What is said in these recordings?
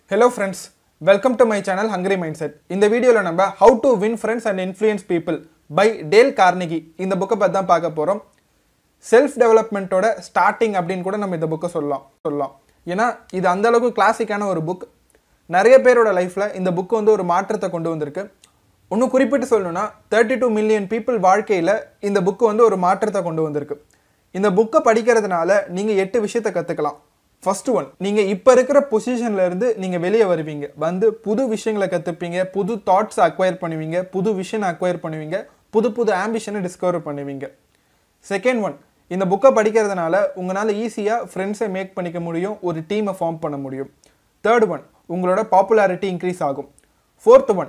hello friends welcome to my channel hungry mindset இந்த வீடியோவில் நம்ம how to win friends and influence people by Dale Carnegie இந்த புக்கை பற்றி தான் பார்க்க போகிறோம் செல்ஃப் டெவலப்மெண்ட்டோட ஸ்டார்டிங் அப்படின்னு கூட நம்ம இந்த புக்கை சொல்லலாம் சொல்லலாம் ஏன்னா இது அந்த அளவுக்கு கிளாசிக்கான ஒரு புக் நிறைய பேரோட லைஃப்பில் இந்த புக் வந்து ஒரு மாற்றத்தை கொண்டு வந்திருக்கு இன்னும் குறிப்பிட்டு சொல்லணும்னா தேர்ட்டி டூ மில்லியன் பீப்புள் வாழ்க்கையில் இந்த புக்கு வந்து ஒரு மாற்றத்தை கொண்டு வந்திருக்கு இந்த புக்கை படிக்கிறதுனால நீங்கள் எட்டு விஷயத்தை கற்றுக்கலாம் ஃபர்ஸ்ட் ஒன் நீங்கள் இப்போ இருக்கிற பொசிஷன்ல இருந்து நீங்கள் வெளியே வருவீங்க வந்து புது விஷயங்களை கற்றுப்பீங்க புது தாட்ஸ் அக்வயர் பண்ணுவீங்க புது விஷன் அக்வயர் பண்ணுவீங்க புது புது ஆம்பிஷனை டிஸ்கவர் பண்ணுவீங்க செகண்ட் ஒன் இந்த புக்கை படிக்கிறதுனால உங்களால் ஈஸியாக ஃப்ரெண்ட்ஸை மேக் பண்ணிக்க முடியும் ஒரு டீமை ஃபார்ம் பண்ண முடியும் தேர்ட் ஒன் உங்களோட பாப்புலாரிட்டி இன்க்ரீஸ் ஆகும் ஃபோர்த் ஒன்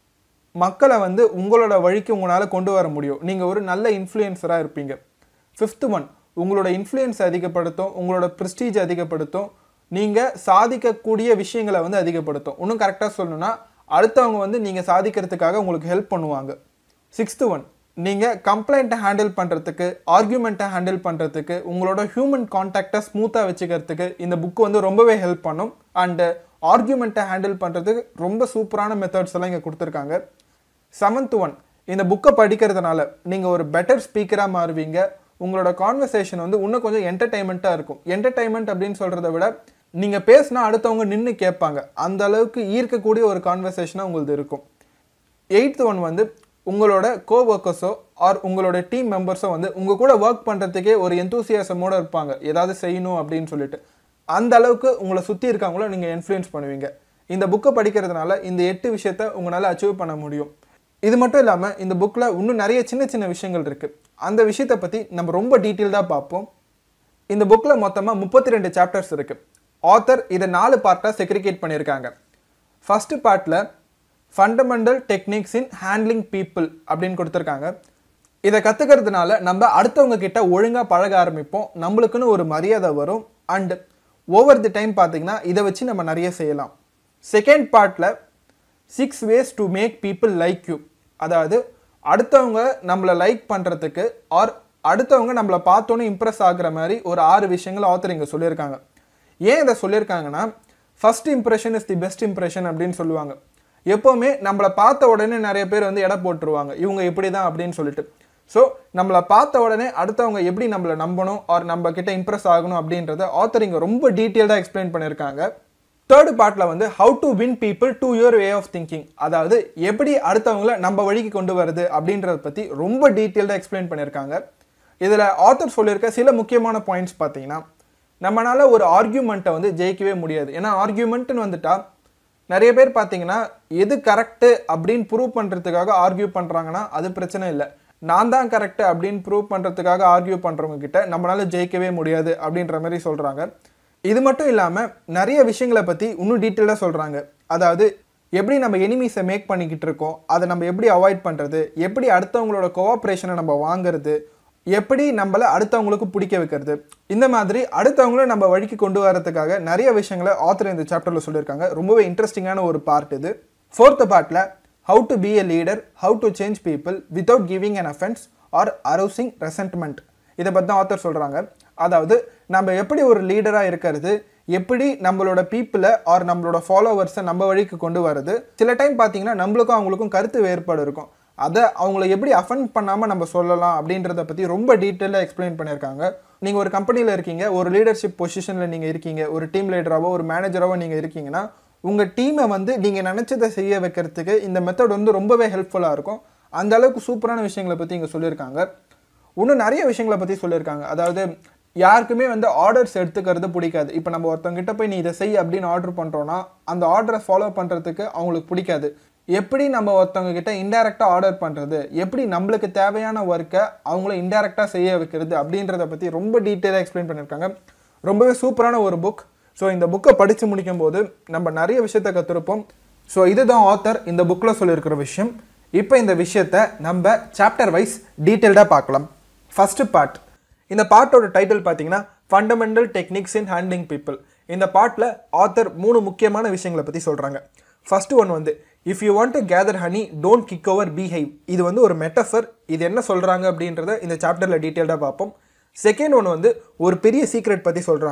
மக்களை வந்து உங்களோட வழிக்கு உங்களால் கொண்டு வர முடியும் நீங்கள் ஒரு நல்ல இன்ஃப்ளூயன்சராக இருப்பீங்க ஃபிஃப்த் ஒன் உங்களோட இன்ஃப்ளூயன்ஸ் அதிகப்படுத்தும் உங்களோட ப்ரெஸ்டீஜ் அதிகப்படுத்தும் நீங்கள் சாதிக்கக்கூடிய விஷயங்களை வந்து அதிகப்படுத்தும் இன்னும் கரெக்டாக சொல்லணும்னா அடுத்தவங்க வந்து நீங்கள் சாதிக்கிறதுக்காக உங்களுக்கு ஹெல்ப் பண்ணுவாங்க சிக்ஸ்த்து ஒன் நீங்கள் கம்ப்ளைண்ட்டை ஹேண்டில் பண்ணுறதுக்கு ஆர்கியூமெண்ட்டை ஹேண்டில் பண்ணுறதுக்கு உங்களோட ஹியூமன் கான்டாக்டை ஸ்மூத்தாக வச்சுக்கிறதுக்கு இந்த புக்கு வந்து ரொம்பவே ஹெல்ப் பண்ணும் அண்டு ஆர்கியூமெண்ட்டை ஹேண்டில் பண்ணுறதுக்கு ரொம்ப சூப்பரான மெத்தட்ஸ் எல்லாம் இங்கே கொடுத்துருக்காங்க செவன்த் ஒன் இந்த புக்கை படிக்கிறதுனால நீங்கள் ஒரு பெட்டர் ஸ்பீக்கராக மாறுவீங்க உங்களோட கான்வர்சேஷன் வந்து இன்னும் கொஞ்சம் என்டர்டைன்மெண்ட்டாக இருக்கும் என்டர்டைன்மெண்ட் அப்படின்னு சொல்கிறத விட நீங்கள் பேசினா அடுத்தவங்க நின்று கேட்பாங்க அந்த அளவுக்கு ஈர்க்கக்கூடிய ஒரு கான்வர்சேஷனாக உங்களது இருக்கும் எயித்து ஒன் வந்து உங்களோட கோ ஒர்க்கர்ஸோ ஆர் உங்களோட டீம் மெம்பர்ஸோ வந்து உங்கள் கூட ஒர்க் பண்ணுறதுக்கே ஒரு எந்தூசியாசமோட இருப்பாங்க ஏதாவது செய்யணும் அப்படின்னு சொல்லிட்டு அந்த அளவுக்கு உங்களை சுற்றி இருக்கவங்கள நீங்கள் இன்ஃப்ளூயன்ஸ் பண்ணுவீங்க இந்த புக்கை படிக்கிறதுனால இந்த எட்டு விஷயத்த உங்களால் அச்சீவ் பண்ண முடியும் இது மட்டும் இல்லாமல் இந்த புக்கில் இன்னும் நிறைய சின்ன சின்ன விஷயங்கள் இருக்குது அந்த விஷயத்தை பற்றி நம்ம ரொம்ப டீட்டெயில்டாக பார்ப்போம் இந்த புக்கில் மொத்தமாக முப்பத்தி ரெண்டு சாப்டர்ஸ் இருக்குது ஆத்தர் இதை நாலு பார்ட்டாக செக்ரிகேட் பண்ணியிருக்காங்க ஃபஸ்ட்டு பார்ட்டில் fundamental techniques in handling people அப்படின்னு கொடுத்துருக்காங்க இதை கற்றுக்கிறதுனால நம்ம அடுத்தவங்க கிட்ட ஒழுங்காக பழக ஆரம்பிப்போம் நம்மளுக்குன்னு ஒரு மரியாதை வரும் அண்ட் ஓவர் தி டைம் பார்த்தீங்கன்னா இதை வச்சு நம்ம நிறைய செய்யலாம் செகண்ட் பார்ட்டில் six ways to make people like you அதாவது அடுத்தவங்க நம்மளை லைக் பண்ணுறதுக்கு ஆர் அடுத்தவங்க நம்மளை பார்த்தோன்னே இம்ப்ரெஸ் ஆகுற மாதிரி ஒரு ஆறு விஷயங்கள் ஆத்தர் இங்கே சொல்லியிருக்காங்க ஏன் இதை சொல்லியிருக்காங்கன்னா first impression is the best impression அப்படின்னு சொல்லுவாங்க எப்போவுமே நம்மளை பார்த்த உடனே நிறைய பேர் வந்து எடை போட்டுருவாங்க இவங்க இப்படி தான் அப்படின்னு சொல்லிட்டு ஸோ நம்மளை பார்த்த உடனே அடுத்தவங்க எப்படி நம்மளை நம்பணும் ஆர் நம்ம கிட்ட இம்ப்ரெஸ் ஆகணும் அப்படின்றத ஆத்தர் இங்கே ரொம்ப டீட்டெயில்டாக எக்ஸ்பிளைன் பண்ணியிருக்காங்க தேர்டு பார்ட்டில் வந்து how to win people to your way of thinking அதாவது எப்படி அடுத்தவங்கள நம்ம வழிக்கு கொண்டு வருது அப்படின்றத பற்றி ரொம்ப டீட்டெயில்டாக எக்ஸ்பிளைன் பண்ணியிருக்காங்க இதில் ஆத்தர் சொல்லியிருக்க சில முக்கியமான பாயிண்ட்ஸ் பார்த்தீங்கன்னா நம்மளால ஒரு ஆர்கியூமெண்ட்டை வந்து ஜெயிக்கவே முடியாது ஏன்னா ஆர்கியூமெண்ட்டுன்னு வந்துட்டா நிறைய பேர் பார்த்தீங்கன்னா எது கரெக்டு அப்படின்னு ப்ரூவ் பண்ணுறதுக்காக ஆர்கியூ பண்ணுறாங்கன்னா அது பிரச்சனை இல்லை நான் தான் கரெக்டு அப்படின்னு ப்ரூவ் பண்ணுறதுக்காக ஆர்கியூ பண்ணுறவங்க கிட்ட நம்மளால ஜெயிக்கவே முடியாது அப்படின்ற மாதிரி சொல்கிறாங்க இது மட்டும் இல்லாமல் நிறைய விஷயங்களை பற்றி இன்னும் டீட்டெயிலாக சொல்கிறாங்க அதாவது எப்படி நம்ம எனிமீஸை மேக் பண்ணிக்கிட்டு இருக்கோம் அதை நம்ம எப்படி அவாய்ட் பண்ணுறது எப்படி அடுத்தவங்களோட கோஆப்ரேஷனை நம்ம வாங்குறது எப்படி நம்மளை அடுத்தவங்களுக்கு பிடிக்க வைக்கிறது இந்த மாதிரி அடுத்தவங்கள நம்ம வழிக்கு கொண்டு வரதுக்காக நிறைய விஷயங்களை ஆத்தர் இந்த சாப்டரில் சொல்லியிருக்காங்க ரொம்பவே இன்ட்ரெஸ்டிங்கான ஒரு பார்ட் இது ஃபோர்த்து பார்ட்டில் how to be a leader how to change people without giving an offence or arousing resentment இதை பற்றி தான் ஆத்தர் சொல்கிறாங்க அதாவது நம்ம எப்படி ஒரு லீடராக இருக்கிறது எப்படி நம்மளோட பீப்புளை ஆர் நம்மளோட ஃபாலோவர்ஸை நம்ம வழிக்கு கொண்டு வரது சில டைம் பார்த்தீங்கன்னா நம்மளுக்கும் அவங்களுக்கும் கருத்து வேறுபாடு இருக்கும் அதை அவங்கள எப்படி அஃபெண்ட் பண்ணாமல் நம்ம சொல்லலாம் அப்படின்றத பற்றி ரொம்ப டீட்டெயிலாக எக்ஸ்பிளைன் பண்ணியிருக்காங்க நீங்கள் ஒரு கம்பெனியில் இருக்கீங்க ஒரு லீடர்ஷிப் பொசிஷனில் நீங்கள் இருக்கீங்க ஒரு டீம் லீடராகவோ ஒரு மேனேஜராகவோ நீங்கள் இருக்கீங்கன்னா உங்கள் டீமை வந்து நீங்கள் நினச்சதை செய்ய வைக்கிறதுக்கு இந்த மெத்தட் வந்து ரொம்பவே ஹெல்ப்ஃபுல்லாக இருக்கும் அந்த அளவுக்கு சூப்பரான விஷயங்களை பற்றி இங்கே சொல்லியிருக்காங்க இன்னும் நிறைய விஷயங்களை பற்றி சொல்லியிருக்காங்க அதாவது யாருக்குமே வந்து ஆர்டர்ஸ் எடுத்துக்கிறது பிடிக்காது இப்போ நம்ம ஒருத்தவங்கிட்ட போய் நீ இதை செய் அப்படின்னு ஆர்டர் பண்ணுறோன்னா அந்த ஆர்டரை ஃபாலோ பண்ணுறதுக்கு அவங்களுக்கு பிடிக்காது எப்படி நம்ம ஒருத்தவங்க கிட்ட இன்டெரக்டாக ஆர்டர் பண்ணுறது எப்படி நம்மளுக்கு தேவையான ஒர்க்கை அவங்கள இன்டெரக்டாக செய்ய வைக்கிறது அப்படின்றத பற்றி ரொம்ப டீட்டெயிலாக எக்ஸ்பிளைன் பண்ணியிருக்காங்க ரொம்பவே சூப்பரான ஒரு புக் ஸோ இந்த புக்கை படித்து முடிக்கும் போது நம்ம நிறைய விஷயத்தை கற்றுருப்போம் ஸோ இதுதான் ஆத்தர் இந்த புக்கில் சொல்லியிருக்கிற விஷயம் இப்போ இந்த விஷயத்தை நம்ம சாப்டர் வைஸ் டீட்டெயில்டாக பார்க்கலாம் ஃபஸ்ட்டு பார்ட் இந்த பார்ட்டோட டைட்டில் பார்த்தீங்கன்னா fundamental techniques in handling people இந்த பார்ட்டில் ஆத்தர் மூணு முக்கியமான விஷயங்களை பற்றி சொல்கிறாங்க ஃபர்ஸ்ட் ஒன் வந்து if you want to gather honey don't kick over beehive இது வந்து ஒரு மெட்டஃபர் இது என்ன சொல்கிறாங்க அப்படின்றத இந்த சாப்டரில் டீட்டெயில்டாக பார்ப்போம் செகண்ட் ஒன் வந்து ஒரு பெரிய சீக்ரெட் பற்றி சொல்கிறாங்க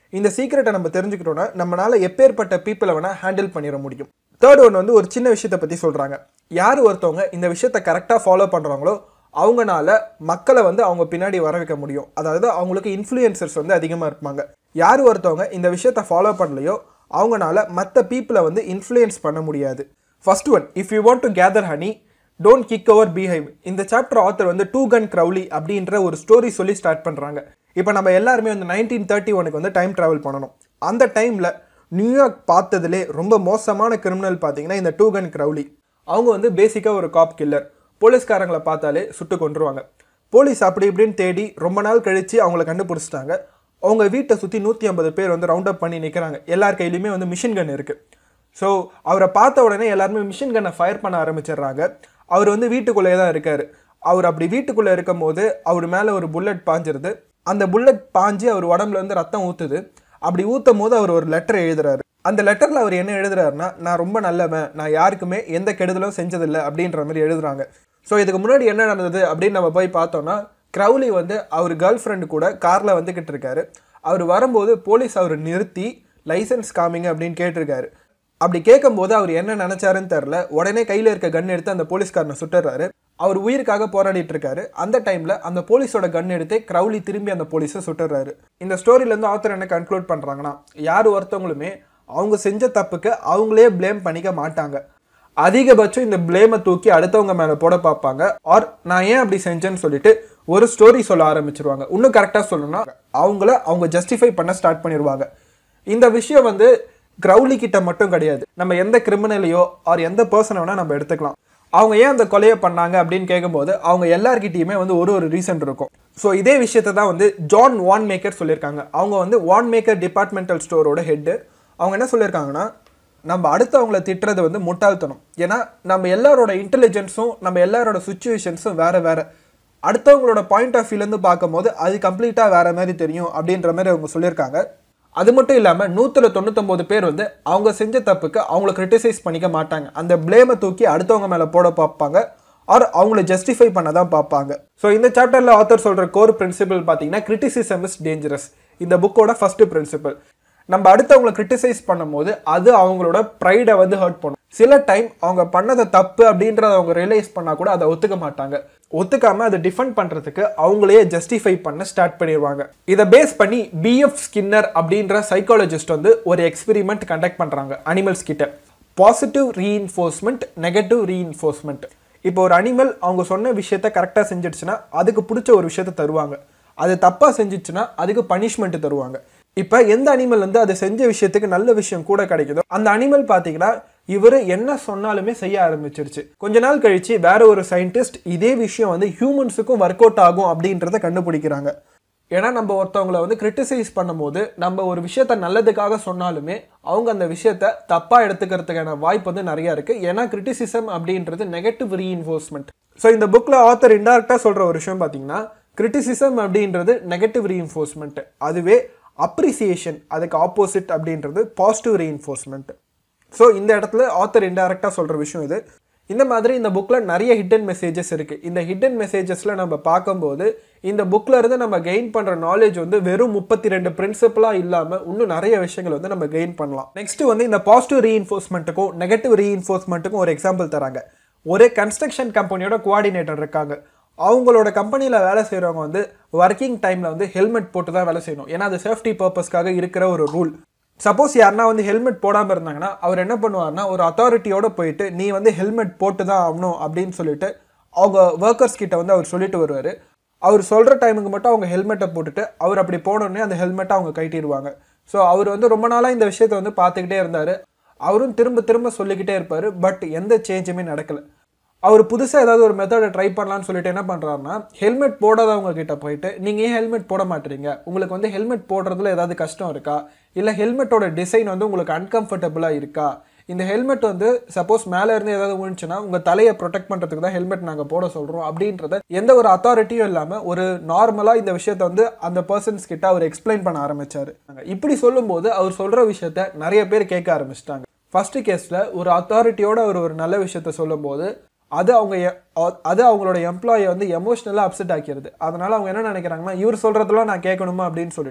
இந்த சீக்கிரட்டை நம்ம தெரிஞ்சுக்கிட்டோம்னா நம்மளால எப்பேற்பட்ட பீப்புளை வேணால் ஹேண்டில் பண்ணிட முடியும் தேர்ட் ஒன் வந்து ஒரு சின்ன விஷயத்தை பற்றி சொல்கிறாங்க யார் ஒருத்தவங்க இந்த விஷயத்தை கரெக்டாக ஃபாலோ பண்ணுறாங்களோ அவங்கனால மக்களை வந்து அவங்க பின்னாடி வர வைக்க முடியும் அதாவது அவங்களுக்கு இன்ஃப்ளூயன்சர்ஸ் வந்து அதிகமாக இருப்பாங்க யார் ஒருத்தவங்க இந்த விஷயத்தை ஃபாலோ பண்ணலையோ அவங்கனால மற்ற பீப்புளை வந்து இன்ஃப்ளூயன்ஸ் பண்ண முடியாது first one if you want to gather honey don't kick over beehive இந்த சாப்டர் ஆத்தர் வந்து டூ கன் க்ரௌலி அப்படின்ற ஒரு ஸ்டோரி சொல்லி ஸ்டார்ட் பண்ணுறாங்க இப்போ நம்ம எல்லாருமே வந்து நைன்டீன் தேர்ட்டி ஒனுக்கு வந்து டைம் ட்ராவல் பண்ணணும் அந்த டைமில் நியூயார்க் பார்த்ததுலே ரொம்ப மோசமான கிரிமினல் பார்த்தீங்கன்னா இந்த டூ கன் க்ரௌலி அவங்க வந்து பேசிக்காக ஒரு காப் கில்லர் போலீஸ்காரங்களை பார்த்தாலே சுட்டு கொண்டுருவாங்க போலீஸ் அப்படி இப்படின்னு தேடி ரொம்ப நாள் கழித்து அவங்கள கண்டுபிடிச்சிட்டாங்க அவங்க வீட்டை சுற்றி நூற்றி ஐம்பது பேர் வந்து ரவுண்ட் அப் பண்ணி நிற்கிறாங்க எல்லார் கையிலையுமே வந்து மிஷின் கன் இருக்குது ஸோ அவரை பார்த்த உடனே எல்லாருமே மிஷின் கன்னை ஃபயர் பண்ண ஆரம்பிச்சிடுறாங்க அவர் வந்து வீட்டுக்குள்ளேயே தான் இருக்கார் அவர் அப்படி வீட்டுக்குள்ளே இருக்கும் போது அவர் மேலே ஒரு புல்லட் பாஞ்சிருது அந்த புல்லட் பாஞ்சு அவர் உடம்புல இருந்து ரத்தம் ஊற்றுது அப்படி ஊற்றும் போது அவர் ஒரு லெட்டர் எழுதுறாரு அந்த லெட்டரில் அவர் என்ன எழுதுறாருன்னா நான் ரொம்ப நல்லவன் நான் யாருக்குமே எந்த கெடுதலும் செஞ்சதில்லை அப்படின்ற மாதிரி எழுதுறாங்க ஸோ இதுக்கு முன்னாடி என்ன நடந்தது அப்படின்னு நம்ம போய் பார்த்தோம்னா க்ரௌலி வந்து அவர் கேர்ள் ஃப்ரெண்டு கூட காரில் வந்துக்கிட்டு இருக்காரு அவர் வரும்போது போலீஸ் அவர் நிறுத்தி லைசன்ஸ் காமிங்க அப்படின்னு கேட்டிருக்காரு அப்படி கேட்கும்போது அவர் என்ன நினைச்சாருன்னு தெரில உடனே கையில் இருக்க கன் எடுத்து அந்த போலீஸ்காரனை சுட்டுறாரு அவர் உயிருக்காக போராடிட்டு இருக்காரு அந்த டைம்ல அந்த போலீஸோட கன் எடுத்து க்ரௌலி திரும்பி அந்த போலீஸை சுட்டுறாரு இந்த ஸ்டோரியிலேருந்து ஆத்தர் என்ன கன்க்ளூட் பண்ணுறாங்கன்னா யார் ஒருத்தவங்களுமே அவங்க செஞ்ச தப்புக்கு அவங்களே ப்ளேம் பண்ணிக்க மாட்டாங்க அதிகபட்சம் இந்த ப்ளேமை தூக்கி அடுத்தவங்க மேலே போட பார்ப்பாங்க ஆர் நான் ஏன் அப்படி செஞ்சேன்னு சொல்லிட்டு ஒரு ஸ்டோரி சொல்ல ஆரம்பிச்சிருவாங்க இன்னும் கரெக்டாக சொல்லணும்னா அவங்கள அவங்க ஜஸ்டிஃபை பண்ண ஸ்டார்ட் பண்ணிடுவாங்க இந்த விஷயம் வந்து கிரௌலி கிட்ட மட்டும் கிடையாது நம்ம எந்த கிரிமினலையோ ஆர் எந்த பர்சனை வேணால் நம்ம எடுத்துக்கலாம் அவங்க ஏன் அந்த கொலையை பண்ணாங்க அப்படின்னு கேட்கும்போது அவங்க எல்லார்கிட்டயுமே வந்து ஒரு ஒரு ரீசன் இருக்கும் ஸோ இதே விஷயத்தை தான் வந்து ஜான் வான் மேக்கர் சொல்லியிருக்காங்க அவங்க வந்து வான் மேக்கர் டிபார்ட்மெண்டல் ஸ்டோரோட ஹெட்டு அவங்க என்ன சொல்லியிருக்காங்கன்னா நம்ம அடுத்தவங்கள திட்டுறது வந்து முட்டாள்தனம் ஏன்னா நம்ம எல்லாரோட இன்டெலிஜென்ஸும் நம்ம எல்லாரோட சுச்சுவேஷன்ஸும் வேற வேற அடுத்தவங்களோட பாயிண்ட் ஆஃப் வியூலேருந்து பார்க்கும்போது அது கம்ப்ளீட்டாக வேற மாதிரி தெரியும் அப்படின்ற மாதிரி அவங்க சொல்லியிருக்காங்க அது மட்டும் இல்லாமல் நூற்றில் தொண்ணூத்தொம்பது பேர் வந்து அவங்க செஞ்ச தப்புக்கு அவங்கள கிரிட்டிசைஸ் பண்ணிக்க மாட்டாங்க அந்த ப்ளேமை தூக்கி அடுத்தவங்க மேலே போட பார்ப்பாங்க ஆர் அவங்கள ஜஸ்டிஃபை பண்ண தான் பார்ப்பாங்க ஸோ இந்த சாப்டரில் ஆத்தர் சொல்கிற கோர் பிரின்சிபல் பார்த்தீங்கன்னா கிரிட்டிசிசம் இஸ் டேஞ்சரஸ் இந்த புக்கோட ஃபர்ஸ்ட் பிரின்சிபல் நம்ம அடுத்தவங்களை கிரிட்டிசைஸ் பண்ணும்போது அது அவங்களோட ப்ரைடை வந்து ஹர்ட் பண்ணும் சில டைம் அவங்க பண்ணதை தப்பு அப்படின்றத அவங்க ரியலைஸ் பண்ணால் கூட அதை ஒத்துக்க மாட்டாங்க ஒத்துக்காம அதை டிஃபெண்ட் பண்ணுறதுக்கு அவங்களே ஜஸ்டிஃபை பண்ண ஸ்டார்ட் பண்ணிடுவாங்க இதை பேஸ் பண்ணி பிஎஃப் ஸ்கின்னர் அப்படின்ற சைக்காலஜிஸ்ட் வந்து ஒரு எக்ஸ்பெரிமெண்ட் கண்டக்ட் பண்ணுறாங்க அனிமல்ஸ் கிட்ட பாசிட்டிவ் ரீஇன்ஃபோர்ஸ்மெண்ட் நெகட்டிவ் ரீஇன்ஃபோர்ஸ்மெண்ட் இப்போ ஒரு அனிமல் அவங்க சொன்ன விஷயத்த கரெக்டாக செஞ்சிடுச்சுன்னா அதுக்கு பிடிச்ச ஒரு விஷயத்த தருவாங்க அது தப்பாக செஞ்சிச்சுன்னா அதுக்கு பனிஷ்மெண்ட் தருவாங்க இப்போ எந்த அனிமல் வந்து அதை செஞ்ச விஷயத்துக்கு நல்ல விஷயம் கூட கிடைக்குதோ அந்த அனிமல் பார்த்தீங்கன்னா இவர் என்ன சொன்னாலுமே செய்ய ஆரம்பிச்சிருச்சு கொஞ்ச நாள் கழிச்சு வேற ஒரு சயின்டிஸ்ட் இதே விஷயம் வந்து ஹியூமன்ஸுக்கும் ஒர்க் அவுட் ஆகும் அப்படின்றத கண்டுபிடிக்கிறாங்க ஏன்னா நம்ம ஒருத்தவங்களை வந்து கிரிட்டிசைஸ் பண்ணும்போது நம்ம ஒரு விஷயத்த நல்லதுக்காக சொன்னாலுமே அவங்க அந்த விஷயத்த தப்பாக எடுத்துக்கிறதுக்கான வாய்ப்பு வந்து நிறைய இருக்கு ஏன்னா கிரிட்டிசிசம் அப்படின்றது நெகட்டிவ் ரீஇன்ஃபோர்ஸ்மெண்ட் ஸோ இந்த புக்கில் ஆத்தர் இன்டெரக்டாக சொல்கிற ஒரு விஷயம் பார்த்தீங்கன்னா கிரிட்டிசிசம் அப்படின்றது நெகட்டிவ் ரீஇன்ஃபோர்ஸ்மெண்ட் அதுவே அப்ரிசியேஷன் அதுக்கு ஆப்போசிட் அப்படின்றது பாசிட்டிவ் ரீஇன்ஃபோர்ஸ்மெண்ட் ஸோ இந்த இடத்துல ஆத்தர் இன்டெரக்டாக சொல்கிற விஷயம் இது இந்த மாதிரி இந்த புக்கில் நிறைய ஹிடன் மெசேஜஸ் இருக்குது இந்த ஹிடன் மெசேஜஸில் நம்ம பார்க்கும்போது இந்த புக்கில் இருந்து நம்ம கெயின் பண்ணுற நாலேஜ் வந்து வெறும் முப்பத்தி ரெண்டு பிரின்சிபலாக இல்லாமல் இன்னும் நிறைய விஷயங்கள் வந்து நம்ம கெயின் பண்ணலாம் நெக்ஸ்ட் வந்து இந்த பாசிட்டிவ் ரீஇன்ஃபோர்ஸ்மெண்ட்டுக்கும் நெகட்டிவ் ரீஇன்ஃபோர்ஸ்மெண்ட்டுக்கும் ஒரு எக்ஸாம்பிள் தராங்க ஒரே கன்ஸ்ட்ரக்ஷன் கம்பெனியோட கோஆர்டினேட்டர் இருக்காங்க அவங்களோட கம்பெனியில் வேலை செய்கிறவங்க வந்து ஒர்க்கிங் டைமில் வந்து ஹெல்மெட் போட்டு தான் வேலை செய்யணும் ஏன்னா அது சேஃப்டி பர்பஸ்க்காக இருக்கிற ஒரு ரூல் சப்போஸ் யாருனா வந்து ஹெல்மெட் போடாமல் இருந்தாங்கன்னா அவர் என்ன பண்ணுவார்னா ஒரு அத்தாரிட்டியோட போயிட்டு நீ வந்து ஹெல்மெட் போட்டு தான் ஆகணும் அப்படின்னு சொல்லிட்டு அவங்க ஒர்க்கர்ஸ் கிட்ட வந்து அவர் சொல்லிட்டு வருவார் அவர் சொல்கிற டைமுக்கு மட்டும் அவங்க ஹெல்மெட்டை போட்டுட்டு அவர் அப்படி போனோடனே அந்த ஹெல்மெட்டை அவங்க கட்டிடுவாங்க ஸோ அவர் வந்து ரொம்ப நாளாக இந்த விஷயத்தை வந்து பார்த்துக்கிட்டே இருந்தார் அவரும் திரும்ப திரும்ப சொல்லிக்கிட்டே இருப்பார் பட் எந்த சேஞ்சுமே நடக்கலை அவர் புதுசாக ஏதாவது ஒரு மெத்தடை ட்ரை பண்ணலான்னு சொல்லிட்டு என்ன பண்ணுறாருன்னா ஹெல்மெட் போடாதவங்க கிட்ட போயிட்டு நீங்கள் ஏன் ஹெல்மெட் போட மாட்டீங்க உங்களுக்கு வந்து ஹெல்மெட் போடுறதுல ஏதாவது கஷ்டம் இருக்கா இல்லை ஹெல்மெட்டோட டிசைன் வந்து உங்களுக்கு அன்கம்ஃபர்டபுளாக இருக்கா இந்த ஹெல்மெட் வந்து சப்போஸ் மேலே இருந்து ஏதாவது விழுந்துச்சுன்னா உங்கள் தலையை ப்ரொடெக்ட் பண்ணுறதுக்கு தான் ஹெல்மெட் நாங்கள் போட சொல்கிறோம் அப்படின்றத எந்த ஒரு அத்தாரிட்டியும் இல்லாமல் ஒரு நார்மலாக இந்த விஷயத்த வந்து அந்த பர்சன்ஸ் கிட்ட அவர் எக்ஸ்பிளைன் பண்ண ஆரம்பிச்சாரு இப்படி சொல்லும்போது அவர் சொல்கிற விஷயத்த நிறைய பேர் கேட்க ஆரம்பிச்சிட்டாங்க ஃபர்ஸ்ட் கேஸில் ஒரு அத்தாரிட்டியோட அவர் ஒரு நல்ல விஷயத்த சொல்லும்போது அது அவங்க எ- அ- அது அவங்களோட எம்ப்ளாயை வந்து எமோஷ்னலாக அப்செட் ஆக்கிடுது அதனால அவங்க என்ன நினைக்கிறாங்கன்னா இவர் சொல்கிறதெல்லாம் நான் கேட்கணுமா அப்படின்னு சொல்லிட்டு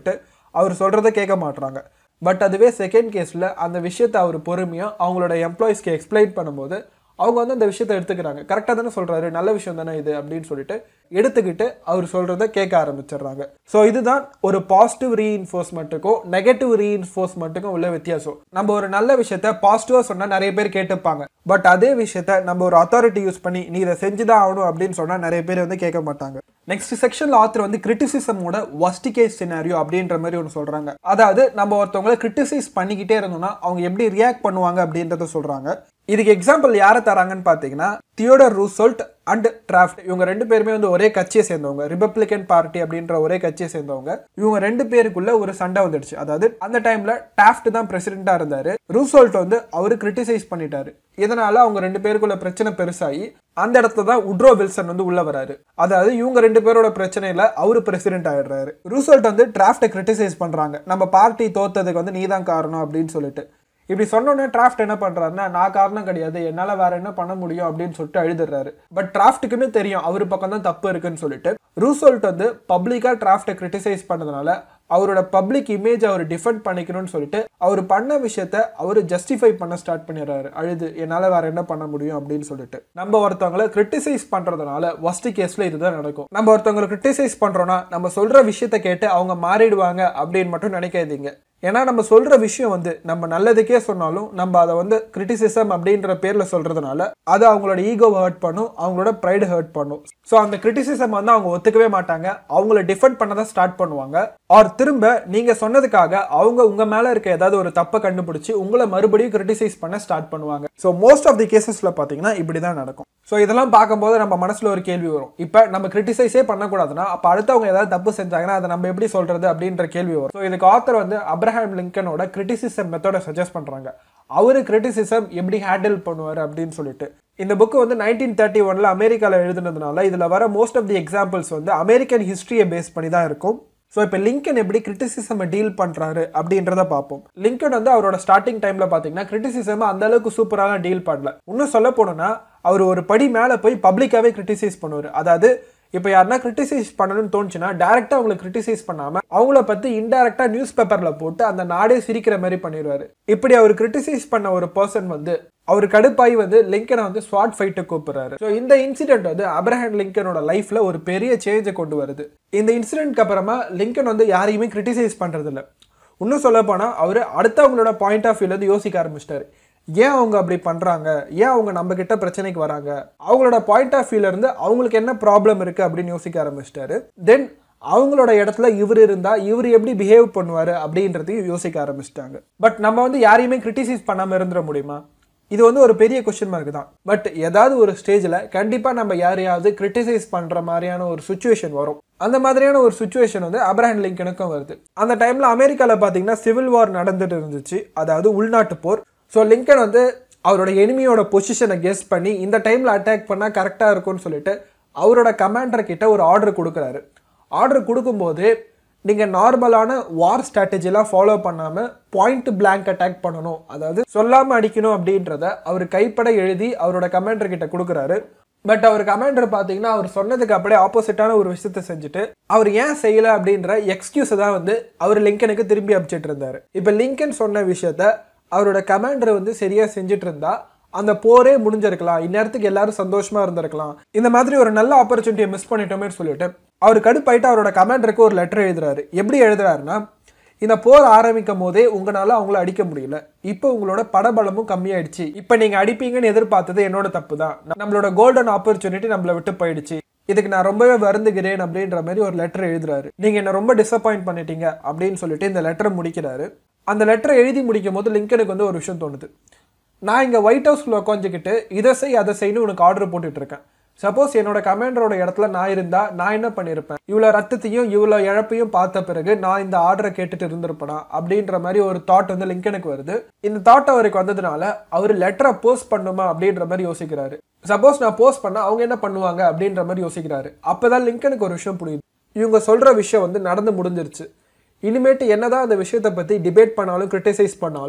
அவர் சொல்கிறத கேட்க மாட்றாங்க பட் அதுவே செகண்ட் கேஸில் அந்த விஷயத்தை அவர் பொறுமையாக அவங்களோட எம்ப்ளாயிஸ்க்கு எக்ஸ்பிளைன் பண்ணும்போது அவங்க வந்து அந்த விஷயத்தை எடுத்துக்கிறாங்க கரெக்டாக தானே சொல்கிறாரு நல்ல விஷயம் தானே இது அப்படின்னு சொல்லிட்டு எடுத்துக்கிட்டு அவர் சொல்கிறத கேட்க ஆரம்பிச்சிடுறாங்க ஸோ இதுதான் ஒரு பாசிட்டிவ் ரீஇன்ஃபோர்ஸ்மெண்ட்டுக்கும் நெகட்டிவ் ரீஇன்ஃபோர்ஸ்மெண்ட்டுக்கும் உள்ள வித்தியாசம் நம்ம ஒரு நல்ல விஷயத்த பாசிட்டிவாக சொன்னால் நிறைய பேர் கேட்டுப்பாங்க பட் அதே விஷயத்த நம்ம ஒரு அத்தாரிட்டி யூஸ் பண்ணி நீ இதை செஞ்சுதான் ஆகணும் அப்படின்னு சொன்னால் நிறைய பேர் வந்து கேட்க மாட்டாங்க நெக்ஸ்ட் செக்ஷன்ல ஆத்தர் வந்து கிரிட்டிசிசமோட ஒஸ்ட் கேஸ் சினாரியோ அப்படின்ற மாதிரி ஒன்று சொல்றாங்க அதாவது நம்ம ஒருத்தவங்கள கிரிட்டிசைஸ் பண்ணிக்கிட்டே இருந்தோம்னா அவங்க எப்படி ரியாக்ட் பண்ணுவாங்க அப்படின்றத சொல்றாங்க இதுக்கு எக்ஸாம்பிள் யாரை தராங்கன்னு பார்த்தீங்கன்னா தியோடர் ரூசோல்ட் அண்ட் டிராஃப்ட் இவங்க ரெண்டு பேருமே வந்து ஒரே கட்சியை சேர்ந்தவங்க ரிபப்ளிகன் பார்ட்டி அப்படின்ற ஒரே கட்சியை சேர்ந்தவங்க இவங்க ரெண்டு பேருக்குள்ள ஒரு சண்டை வந்துடுச்சு அதாவது அந்த டைம்ல டாஃப்ட் தான் பிரசிடென்டா இருந்தாரு ரூசோல்ட் வந்து அவரு கிரிட்டிசைஸ் பண்ணிட்டாரு இதனால அவங்க ரெண்டு பேருக்குள்ள பிரச்சனை பெருசாகி அந்த இடத்துல தான் உட்ரோ வில்சன் வந்து உள்ள வராரு அதாவது இவங்க ரெண்டு பேரோட பிரச்சனையில அவரு பிரசிடென்ட் ஆயிடுறாரு ரூசோல்ட் வந்து டிராஃப்டை கிரிட்டிசைஸ் பண்றாங்க நம்ம பார்ட்டி தோத்ததுக்கு வந்து நீதான் காரணம் அப்படின்னு சொல்லிட்டு இப்படி சொன்னோன்னே டிராஃப்ட் என்ன பண்றாருன்னா நான் காரணம் கிடையாது என்னால வேற என்ன பண்ண முடியும் அப்படின்னு சொல்லிட்டு அழுதுறாரு பட் டிராஃப்ட்டுக்குமே தெரியும் அவர் பக்கம் தான் தப்பு இருக்குன்னு சொல்லிட்டு ரூசோல்ட் வந்து பப்ளிக்கா டிராஃப்டை கிரிட்டிசைஸ் பண்ணதுனால அவரோட பப்ளிக் இமேஜ் அவர் டிஃபெண்ட் பண்ணிக்கணும்னு சொல்லிட்டு அவர் பண்ண விஷயத்த அவர் ஜஸ்டிஃபை பண்ண ஸ்டார்ட் பண்ணிடுறாரு அழுது என்னால் வேற என்ன பண்ண முடியும் அப்படின்னு சொல்லிட்டு நம்ம ஒருத்தவங்களை கிரிட்டிசைஸ் பண்றதுனால ஒஸ்ட் கேஸ்ல இதுதான் நடக்கும் நம்ம ஒருத்தவங்களை கிரிட்டிசைஸ் பண்றோம்னா நம்ம சொல்ற விஷயத்த கேட்டு அவங்க மாறிடுவாங்க அப்படின்னு மட்டும் நினைக்காதீங்க ஏன்னா நம்ம சொல்ற விஷயம் வந்து நம்ம நல்லதுக்கே சொன்னாலும் நம்ம அதை வந்து கிரிட்டிசிசம் அப்படின்ற பேர்ல சொல்றதுனால அது அவங்களோட ஈகோ ஹர்ட் பண்ணும் அவங்களோட ப்ரைடு ஹர்ட் பண்ணும் ஸோ அந்த கிரிட்டிசிசம் வந்து அவங்க ஒத்துக்கவே மாட்டாங்க அவங்கள டிஃபெண்ட் பண்ண தான் ஸ்டார்ட் பண்ணுவாங்க ஆர் திரும்ப நீங்க சொன்னதுக்காக அவங்க உங்க மேல இருக்க ஏதாவது ஒரு தப்பை கண்டுபிடிச்சு உங்களை மறுபடியும் கிரிட்டிசைஸ் பண்ண ஸ்டார்ட் பண்ணுவாங்க ஸோ மோஸ்ட் ஆஃப் தி கேசஸ்ல பாத்தீங்கன்னா இப்படி தான் நடக்கும் ஸோ இதெல்லாம் பார்க்கும்போது நம்ம மனசுல ஒரு கேள்வி வரும் இப்போ நம்ம கிரிட்டிசைஸே பண்ணக்கூடாதுன்னா அப்போ அடுத்தவங்க ஏதாவது தப்பு செஞ்சாங்கன்னா அதை நம்ம எப்படி சொல்றது அப்படின்ற கேள்வி வரும் ஸோ இதுக்கு ஆத்தர் வந்து அப்ரஹாம் லிங்கனோட கிரிட்டிசிசம் மெத்தடை சஜஸ்ட் பண்றாங்க அவரு கிரிட்டிசிசம் எப்படி ஹேண்டில் பண்ணுவார் அப்படின்னு சொல்லிட்டு இந்த புக்கு வந்து நைன்டீன் தேர்ட்டி ஒன்ல அமெரிக்காவில் எழுதுனதுனால இதில் வர மோஸ்ட் ஆஃப் தி எக்ஸாம்பிள்ஸ் வந்து அமெரிக்கன் ஹிஸ்ட்ரியை பேஸ் பண்ணி தான் இருக்கும் ஸோ இப்போ லிங்கன் எப்படி கிரிட்டிசிசம் டீல் பண்ணுறாரு அப்படின்றத பார்ப்போம் லிங்கன் வந்து அவரோட ஸ்டார்டிங் டைமில் பார்த்தீங்கன்னா கிரிட்டிசிசம் அந்த அளவுக்கு சூப்பராக டீல் பண்ணல இன்னும் சொல்ல போனோம்னா அவர் ஒரு படி மேலே போய் பப்ளிக்காகவே கிரிட்டிசைஸ் பண்ணுவார் அதாவது இப்போ யாருன்னா கிரிட்டிசைஸ் பண்ணணும்னு தோணுச்சுன்னா டேரெக்டாக அவங்களை கிரிட்டிசைஸ் பண்ணாமல் அவங்கள பற்றி இன்டெரக்டாக நியூஸ் பேப்பரில் போட்டு அந்த நாடே சிரிக்கிற மாதிரி பண்ணிடுவார் இப்படி அவர் கிரிட்டிசைஸ் பண்ண ஒரு பர்சன் வந்து அவர் கடுப்பாய் வந்து லிங்கனை வந்து ஸ்வாட் ஃபைட்டு கூப்பிடுறாரு ஸோ இந்த இன்சிடென்ட் வந்து அப்ரஹாம் லிங்கனோட லைஃப்ல ஒரு பெரிய சேஞ்சை கொண்டு வருது இந்த இன்சிடென்ட்க்கு அப்புறமா லிங்கன் வந்து யாரையுமே கிரிட்டிசைஸ் பண்றது இல்ல இன்னும் சொல்ல போனால் அவர் அடுத்தவங்களோட பாயிண்ட் ஆஃப் வியூலேருந்து யோசிக்க ஆரம்பிச்சிட்டாரு ஏன் அவங்க அப்படி பண்ணுறாங்க ஏன் அவங்க நம்ம கிட்ட பிரச்சனைக்கு வராங்க அவங்களோட பாயிண்ட் ஆஃப் வியூலேருந்து அவங்களுக்கு என்ன ப்ராப்ளம் இருக்குது அப்படின்னு யோசிக்க ஆரம்பிச்சிட்டாரு தென் அவங்களோட இடத்துல இவர் இருந்தா இவர் எப்படி பிஹேவ் பண்ணுவாரு அப்படின்றதையும் யோசிக்க ஆரம்பிச்சிட்டாங்க பட் நம்ம வந்து யாரையுமே கிரிட்டிசைஸ் பண்ணாம இருந்துட முடியுமா இது வந்து ஒரு பெரிய கொஸ்டின் மார்க் தான் பட் ஏதாவது ஒரு ஸ்டேஜில் கண்டிப்பாக நம்ம யாரையாவது கிரிட்டிசைஸ் பண்ணுற மாதிரியான ஒரு சுச்சுவேஷன் வரும் அந்த மாதிரியான ஒரு சுச்சுவேஷன் வந்து அப்ரஹாம் லிங்கனுக்கும் வருது அந்த டைமில் அமெரிக்காவில் பார்த்தீங்கன்னா சிவில் வார் நடந்துட்டு இருந்துச்சு அதாவது உள்நாட்டு போர் ஸோ லிங்கன் வந்து அவரோட எனிமியோட பொசிஷனை கெஸ் பண்ணி இந்த டைமில் அட்டாக் பண்ணால் கரெக்டாக இருக்கும்னு சொல்லிட்டு அவரோட கமாண்டர் கிட்ட ஒரு ஆர்டர் கொடுக்குறாரு ஆர்டர் கொடுக்கும்போது நீங்கள் நார்மலான வார் ஸ்ட்ராட்டஜிலாம் ஃபாலோ பண்ணாமல் பாயிண்ட் பிளாங்க் அட்டாக் பண்ணணும் அதாவது சொல்லாமல் அடிக்கணும் அப்படின்றத அவர் கைப்பட எழுதி அவரோட கமாண்டர் கிட்ட கொடுக்குறாரு பட் அவர் கமாண்டர் பார்த்தீங்கன்னா அவர் சொன்னதுக்கு அப்படியே ஆப்போசிட்டான ஒரு விஷயத்த செஞ்சுட்டு அவர் ஏன் செய்யலை அப்படின்ற எக்ஸ்கியூஸை தான் வந்து அவர் லிங்கனுக்கு திரும்பி அனுப்பிச்சிட்டு இருந்தார் இப்போ லிங்கன் சொன்ன விஷயத்த அவரோட கமாண்டர் வந்து சரியாக செஞ்சுட்டு இருந்தா அந்த போரே முடிஞ்சிருக்கலாம் இந்நேரத்துக்கு எல்லாரும் சந்தோஷமா இருந்திருக்கலாம் இந்த மாதிரி ஒரு நல்ல ஆப்பர்ச்சுனிட்டியை மிஸ் பண்ணிட்டோமே சொல்லிட்டு அவர் கடுப்பாயிட்டு அவரோட கமாண்டருக்கு ஒரு லெட்டர் எழுதுறாரு எப்படி எழுதுறாருன்னா இந்த போர் ஆரம்பிக்கும் போதே உங்களால அவங்கள அடிக்க முடியல இப்போ உங்களோட படபலமும் கம்மியாயிடுச்சு இப்போ நீங்க அடிப்பீங்கன்னு எதிர்பார்த்தது என்னோட தப்பு தான் நம்மளோட கோல்டன் ஆப்பர்ச்சுனிட்டி நம்மளை விட்டு போயிடுச்சு இதுக்கு நான் ரொம்பவே வருந்துகிறேன் அப்படின்ற மாதிரி ஒரு லெட்டர் எழுதுறாரு நீங்க என்ன ரொம்ப டிசப்பாயிண்ட் பண்ணிட்டீங்க அப்படின்னு சொல்லிட்டு இந்த லெட்டரை முடிக்கிறாரு அந்த லெட்டரை எழுதி முடிக்கும் போது லிங்கனுக்கு வந்து ஒரு விஷயம் தோணுது நான் இங்கே ஒயிட் ஹவுஸ்ல உட்காந்துக்கிட்டு இதை செய் அதை செய்யணும் உனக்கு ஆர்டர் போட்டுட்டு இருக்கேன் சப்போஸ் என்னோட கமாண்டரோட இடத்துல நான் இருந்தா நான் என்ன பண்ணியிருப்பேன் இவ்வளோ ரத்தத்தையும் இவ்வளோ இழப்பையும் பார்த்த பிறகு நான் இந்த ஆர்டரை கேட்டுட்டு இருந்திருப்பேனா அப்படின்ற மாதிரி ஒரு தாட் வந்து லிங்கனுக்கு வருது இந்த தாட் அவருக்கு வந்ததுனால அவர் லெட்டரை போஸ்ட் பண்ணுமா அப்படின்ற மாதிரி யோசிக்கிறாரு சப்போஸ் நான் போஸ்ட் பண்ணா அவங்க என்ன பண்ணுவாங்க அப்படின்ற மாதிரி யோசிக்கிறாரு அப்பதான் லிங்கனுக்கு ஒரு விஷயம் புரியுது இவங்க சொல்ற விஷயம் வந்து நடந்து முடிஞ்சிருச்சு இனிமேட்டு என்னதான் அந்த விஷயத்தை பத்தி டிபேட் பண்ணாலும் கிரிட்டிசைஸ் பண்ணாலும்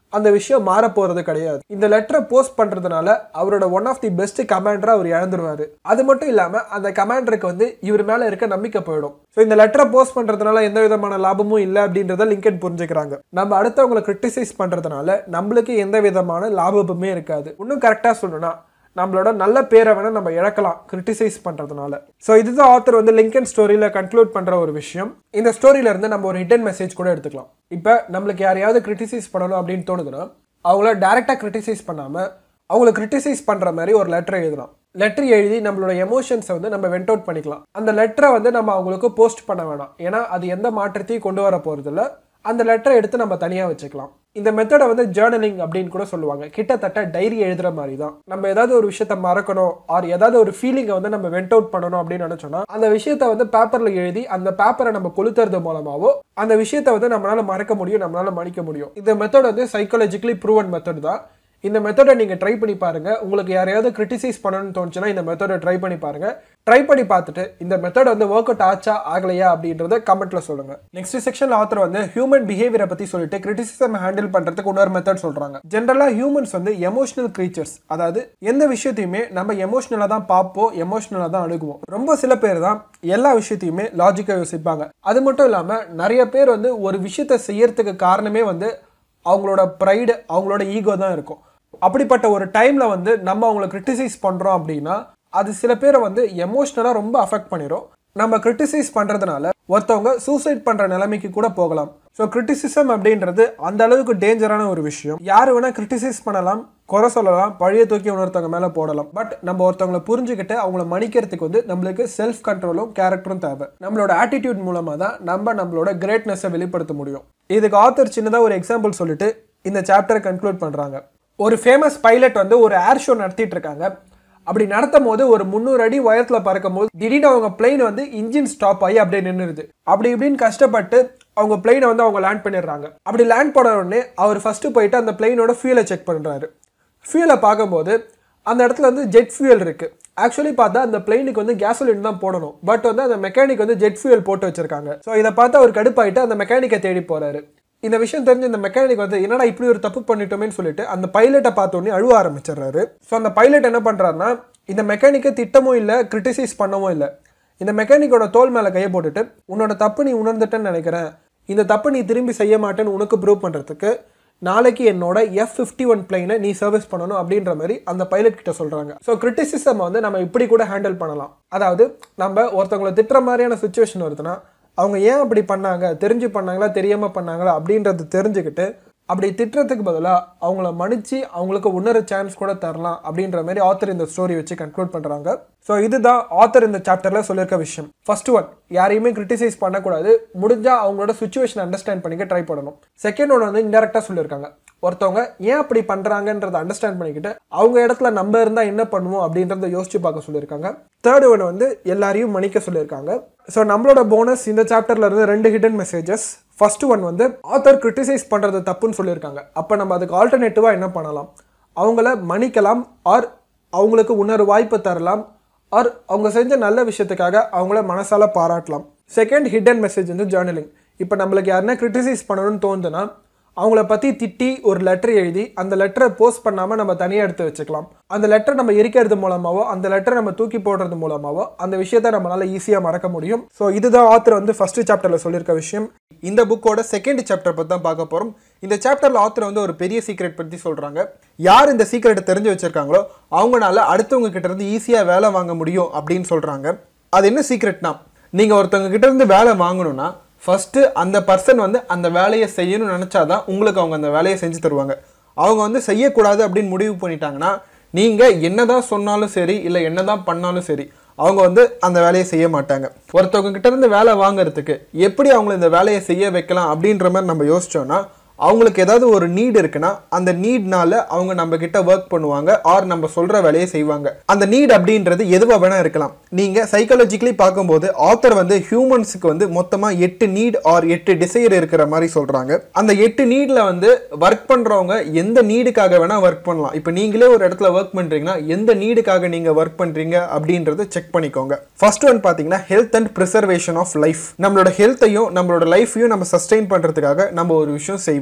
அந்த விஷயம் மாற போறது கிடையாது இந்த லெட்டரை போஸ்ட் பண்றதுனால அவரோட ஒன் ஆஃப் தி பெஸ்ட் கமாண்டரா அவர் இழந்துருவாரு அது மட்டும் இல்லாம அந்த கமாண்டருக்கு வந்து இவர் மேல இருக்க நம்பிக்கை போயிடும் ஸோ இந்த லெட்டரை போஸ்ட் பண்றதுனால எந்த விதமான லாபமும் இல்லை அப்படின்றத லிங்கன் புரிஞ்சுக்கிறாங்க நம்ம அடுத்தவங்களை கிரிட்டிசைஸ் பண்றதுனால நம்மளுக்கு எந்த விதமான லாபமுமே இருக்காது இன்னும் கரெக்டா சொல்லணும்னா நம்மளோட நல்ல பேரை வேணா நம்ம இழக்கலாம் கிரிட்டிசைஸ் பண்றதுனால ஸோ இதுதான் ஆத்தர் வந்து லிங்கன் ஸ்டோரியில கன்க்ளூட் பண்ற ஒரு விஷயம் இந்த ஸ்டோரியில இருந்து நம்ம ஒரு ஹிடன் மெசேஜ் கூட எடுத்துக்கலாம் இப்போ நம்மளுக்கு யாரையாவது கிரிட்டிசைஸ் பண்ணணும் அப்படின்னு தோணுதுன்னா அவங்கள டைரக்டா கிரிட்டிசைஸ் பண்ணாம அவங்கள கிரிட்டிசைஸ் பண்ற மாதிரி ஒரு லெட்டர் எழுதலாம் லெட்டர் எழுதி நம்மளோட எமோஷன்ஸை வந்து நம்ம வெண்ட் அவுட் பண்ணிக்கலாம் அந்த லெட்டரை வந்து நம்ம அவங்களுக்கு போஸ்ட் பண்ண வேணாம் ஏன்னா அது எந்த மாற்றத்தையும் கொண்டு வர போறது இல்ல அந்த லெட்டரை எடுத்து நம்ம தனியாக வச்சுக்கலாம் இந்த மெத்தடை வந்து ஜேர்னலிங் அப்படின்னு கூட சொல்லுவாங்க கிட்டத்தட்ட டைரி எழுதுற மாதிரி தான் நம்ம ஏதாவது ஒரு விஷயத்த மறக்கணும் ஆர் ஏதாவது ஒரு ஃபீலிங்கை வந்து நம்ம வெண்ட் அவுட் பண்ணணும் அப்படின்னு நினைச்சோம்னா அந்த விஷயத்த வந்து பேப்பர்ல எழுதி அந்த பேப்பரை நம்ம கொளுத்துறது மூலமாவோ அந்த விஷயத்த வந்து நம்மளால மறக்க முடியும் நம்மளால மன்னிக்க முடியும் இந்த மெத்தட் வந்து சைக்காலஜிக்கலி ப்ரூவன் மெத்தட் தான் இந்த மெத்தடை நீங்க ட்ரை பண்ணி பாருங்க உங்களுக்கு யாரையாவது கிரிட்டிசைஸ் பண்ணணும்னு தோணுச்சுன்னா இந்த மெத்தடை ட்ரை பண்ணி பாருங்க ட்ரை பண்ணி பார்த்துட்டு இந்த மெத்தட் வந்து ஒர்க் அவுட் ஆச்சா ஆகலையா அப்படின்றத கமெண்ட்ல சொல்லுங்க நெக்ஸ்ட் செக்ஷன் ஆத்தர் வந்து ஹியூமன் பிஹேவியரை பத்தி சொல்லிட்டு கிரிட்டிசிசம் ஹேண்டில் பண்றதுக்கு இன்னொரு மெத்தட் சொல்றாங்க ஜென்ரலா ஹியூமன்ஸ் வந்து எமோஷனல் கிரீச்சர்ஸ் அதாவது எந்த விஷயத்தையுமே நம்ம எமோஷனலா தான் பார்ப்போம் எமோஷனலா தான் அணுகுவோம் ரொம்ப சில பேர் தான் எல்லா விஷயத்தையுமே லாஜிக்கா யோசிப்பாங்க அது மட்டும் இல்லாம நிறைய பேர் வந்து ஒரு விஷயத்தை செய்யறதுக்கு காரணமே வந்து அவங்களோட ப்ரைடு அவங்களோட ஈகோ தான் இருக்கும் அப்படிப்பட்ட ஒரு டைம்ல வந்து நம்ம அவங்கள கிரிட்டிசைஸ் பண்றோம் அப்படின்னா அது சில பேரை வந்து எமோஷ்னலாக ரொம்ப அஃபெக்ட் பண்ணிடும் நம்ம கிரிட்டிசைஸ் பண்றதுனால ஒருத்தவங்க சூசைட் பண்ற நிலைமைக்கு கூட போகலாம் ஸோ கிரிட்டிசிசம் அப்படின்றது அந்த அளவுக்கு டேஞ்சரான ஒரு விஷயம் யார் வேணா கிரிட்டிசைஸ் பண்ணலாம் குறை சொல்லலாம் பழைய தூக்கி இன்னொருத்தவங்க மேலே போடலாம் பட் நம்ம ஒருத்தவங்களை புரிஞ்சுக்கிட்டு அவங்கள மன்னிக்கிறதுக்கு வந்து நம்மளுக்கு செல்ஃப் கண்ட்ரோலும் கேரக்டரும் தேவை நம்மளோட ஆட்டிடியூட் மூலமாக தான் நம்ம நம்மளோட கிரேட்னஸை வெளிப்படுத்த முடியும் இதுக்கு ஆத்தர் சின்னதாக ஒரு எக்ஸாம்பிள் சொல்லிட்டு இந்த சாப்டரை கன்க்ளூட் பண்ணுறாங்க ஒரு ஃபேமஸ் பைலட் வந்து ஒரு ஏர் ஷோ நடத்திட்டு இருக்காங்க அப்படி நடத்தும் போது ஒரு முந்நூறு அடி உயரத்தில் பறக்கும் போது திடீர்னு அவங்க பிளெயின் வந்து இன்ஜின் ஸ்டாப் ஆகி அப்படியே நின்றுது அப்படி இப்படின்னு கஷ்டப்பட்டு அவங்க பிளெயினை வந்து அவங்க லேண்ட் பண்ணிடுறாங்க அப்படி லேண்ட் பண்ண உடனே அவர் ஃபர்ஸ்ட் போயிட்டு அந்த பிளெயினோட ஃபியூலை செக் பண்ணுறாரு ஃபியூலை பார்க்கும்போது அந்த இடத்துல வந்து ஜெட் ஃபியூல் இருக்கு ஆக்சுவலி பார்த்தா அந்த பிளெயினுக்கு வந்து கேசோலின் தான் போடணும் பட் வந்து அந்த மெக்கானிக் வந்து ஜெட் ஃபியூல் போட்டு வச்சிருக்காங்க ஸோ இதை பார்த்து அவர் கடுப்பாயிட்டு அந்த மெக்கானிக்கை தேடி போறாரு இந்த விஷயம் தெரிஞ்சு இந்த மெக்கானிக் வந்து என்னடா இப்படி ஒரு தப்பு பண்ணிட்டோமேன்னு சொல்லிட்டு அந்த பைலட்டை பார்த்தோன்னே அழுவ ஆரம்பிச்சிடுறாரு ஸோ அந்த பைலட் என்ன பண்றாருன்னா இந்த மெக்கானிக்கை திட்டமும் இல்லை கிரிட்டிசைஸ் பண்ணவும் இல்லை இந்த மெக்கானிக்கோட தோல் மேலே கையை போட்டுட்டு உன்னோட தப்பு நீ உணர்ந்துட்டேன்னு நினைக்கிறேன் இந்த தப்பு நீ திரும்பி செய்ய மாட்டேன்னு உனக்கு ப்ரூவ் பண்ணுறதுக்கு நாளைக்கு என்னோட எஃப் ஃபிஃப்டி ஒன் பிளைனை நீ சர்வீஸ் பண்ணணும் அப்படின்ற மாதிரி அந்த பைலட் கிட்ட சொல்றாங்க ஸோ கிரிட்டிசிசம் வந்து நம்ம இப்படி கூட ஹேண்டில் பண்ணலாம் அதாவது நம்ம ஒருத்தவங்களை திட்டுற மாதிரியான சுச்சுவேஷன் வருதுன்னா அவங்க ஏன் அப்படி பண்ணாங்க தெரிஞ்சு பண்ணாங்களா தெரியாம பண்ணாங்களா அப்படின்றது தெரிஞ்சுக்கிட்டு அப்படி திட்டுறதுக்கு பதிலாக அவங்கள மன்னிச்சு அவங்களுக்கு இன்னொரு சான்ஸ் கூட தரலாம் அப்படின்ற மாதிரி ஆத்தர் இந்த ஸ்டோரி வச்சு கன்க்ளூட் பண்ணுறாங்க ஸோ இதுதான் ஆத்தர் இந்த சாப்டரில் சொல்லியிருக்க விஷயம் ஃபர்ஸ்ட் ஒன் யாரையுமே கிரிட்டிசைஸ் பண்ணக்கூடாது முடிஞ்சால் அவங்களோட சுச்சுவேஷன் அண்டர்ஸ்டாண்ட் பண்ணிக்க ட்ரை பண்ணணும் செகண்ட் ஒன் வந்து இன்டெரக்டாக சொல்லியிருக்காங்க ஒருத்தவங்க ஏன் அப்படி பண்ணுறாங்கன்றதை அண்டர்ஸ்டாண்ட் பண்ணிக்கிட்டு அவங்க இடத்துல நம்ம இருந்தால் என்ன பண்ணுவோம் அப்படின்றத யோசிச்சு பார்க்க சொல்லியிருக்காங்க தேர்ட் ஒன் வந்து எல்லாரையும் மன்னிக்க சொல்லியிருக்காங்க ஸோ நம்மளோட போனஸ் இந்த சாப்டர்ல இருந்து ரெண்டு ஹிடன் மெசேஜஸ் ஃபர்ஸ்ட் ஒன் வந்து ஆத்தர் கிரிட்டிசைஸ் பண்ணுறது தப்புன்னு சொல்லியிருக்காங்க அப்போ நம்ம அதுக்கு ஆல்டர்னேட்டிவாக என்ன பண்ணலாம் அவங்கள மன்னிக்கலாம் ஆர் அவங்களுக்கு இன்னொரு வாய்ப்பு தரலாம் ஆர் அவங்க செஞ்ச நல்ல விஷயத்துக்காக அவங்கள மனசால பாராட்டலாம் செகண்ட் ஹிடன் மெசேஜ் வந்து ஜேர்னலிங் இப்போ நம்மளுக்கு யாருன்னா கிரிட்டிசைஸ் பண்ணணும்னு தோணுதுன்னா அவங்கள பற்றி திட்டி ஒரு லெட்டர் எழுதி அந்த லெட்டரை போஸ்ட் பண்ணாமல் நம்ம தனியாக எடுத்து வச்சுக்கலாம் அந்த லெட்டர் நம்ம எரிக்கிறது மூலமாவோ அந்த லெட்டரை நம்ம தூக்கி போடுறது மூலமாவோ அந்த விஷயத்தை நம்மளால ஈஸியாக மறக்க முடியும் ஸோ இதுதான் ஆத்தர் வந்து ஃபர்ஸ்ட் சாப்டரில் சொல்லியிருக்க விஷயம் இந்த புக்கோட செகண்ட் சாப்டர் பற்றி தான் பார்க்க போகிறோம் இந்த சாப்டரில் ஆத்தர் வந்து ஒரு பெரிய சீக்ரெட் பற்றி சொல்கிறாங்க யார் இந்த சீக்ரெட்டை தெரிஞ்சு வச்சிருக்காங்களோ அவங்களால அடுத்தவங்க கிட்ட இருந்து ஈஸியாக வேலை வாங்க முடியும் அப்படின்னு சொல்கிறாங்க அது என்ன சீக்ரெட்னா நீங்கள் ஒருத்தவங்க கிட்ட இருந்து வேலை வாங்கணும்னா ஃபஸ்ட்டு அந்த பர்சன் வந்து அந்த வேலையை செய்யணும்னு நினச்சாதான் உங்களுக்கு அவங்க அந்த வேலையை செஞ்சு தருவாங்க அவங்க வந்து செய்யக்கூடாது அப்படின்னு முடிவு பண்ணிட்டாங்கன்னா நீங்கள் என்னதான் சொன்னாலும் சரி இல்லை என்னதான் பண்ணாலும் சரி அவங்க வந்து அந்த வேலையை செய்ய மாட்டாங்க ஒருத்தவங்க கிட்ட இருந்து வேலை வாங்குறதுக்கு எப்படி அவங்கள இந்த வேலையை செய்ய வைக்கலாம் அப்படின்ற மாதிரி நம்ம யோசிச்சோம்னா அவங்களுக்கு ஏதாவது ஒரு நீட் இருக்குன்னா அந்த நீட்னால அவங்க நம்ம கிட்ட ஒர்க் பண்ணுவாங்க ஆர் நம்ம சொல்ற வேலையை செய்வாங்க அந்த நீட் அப்படின்றது எதுவாக வேணா இருக்கலாம் நீங்க சைக்காலஜிக்கலி பார்க்கும்போது ஆத்தர் வந்து ஹியூமன்ஸுக்கு வந்து மொத்தமா எட்டு நீட் ஆர் எட்டு டிசைர் இருக்கிற மாதிரி சொல்றாங்க அந்த எட்டு நீட்ல வந்து ஒர்க் பண்றவங்க எந்த நீடுக்காக வேணா ஒர்க் பண்ணலாம் இப்போ நீங்களே ஒரு இடத்துல ஒர்க் பண்றீங்கன்னா எந்த நீடுக்காக நீங்க ஒர்க் பண்றீங்க அப்படின்றத செக் பண்ணிக்கோங்க ஃபர்ஸ்ட் ஒன் பாத்தீங்கன்னா health and preservation of life நம்மளோட ஹெல்த்தையும் நம்மளோட லைஃபையும் நம்ம சஸ்டெயின் பண்றதுக்காக நம்ம ஒரு விஷயம் செய்வோம்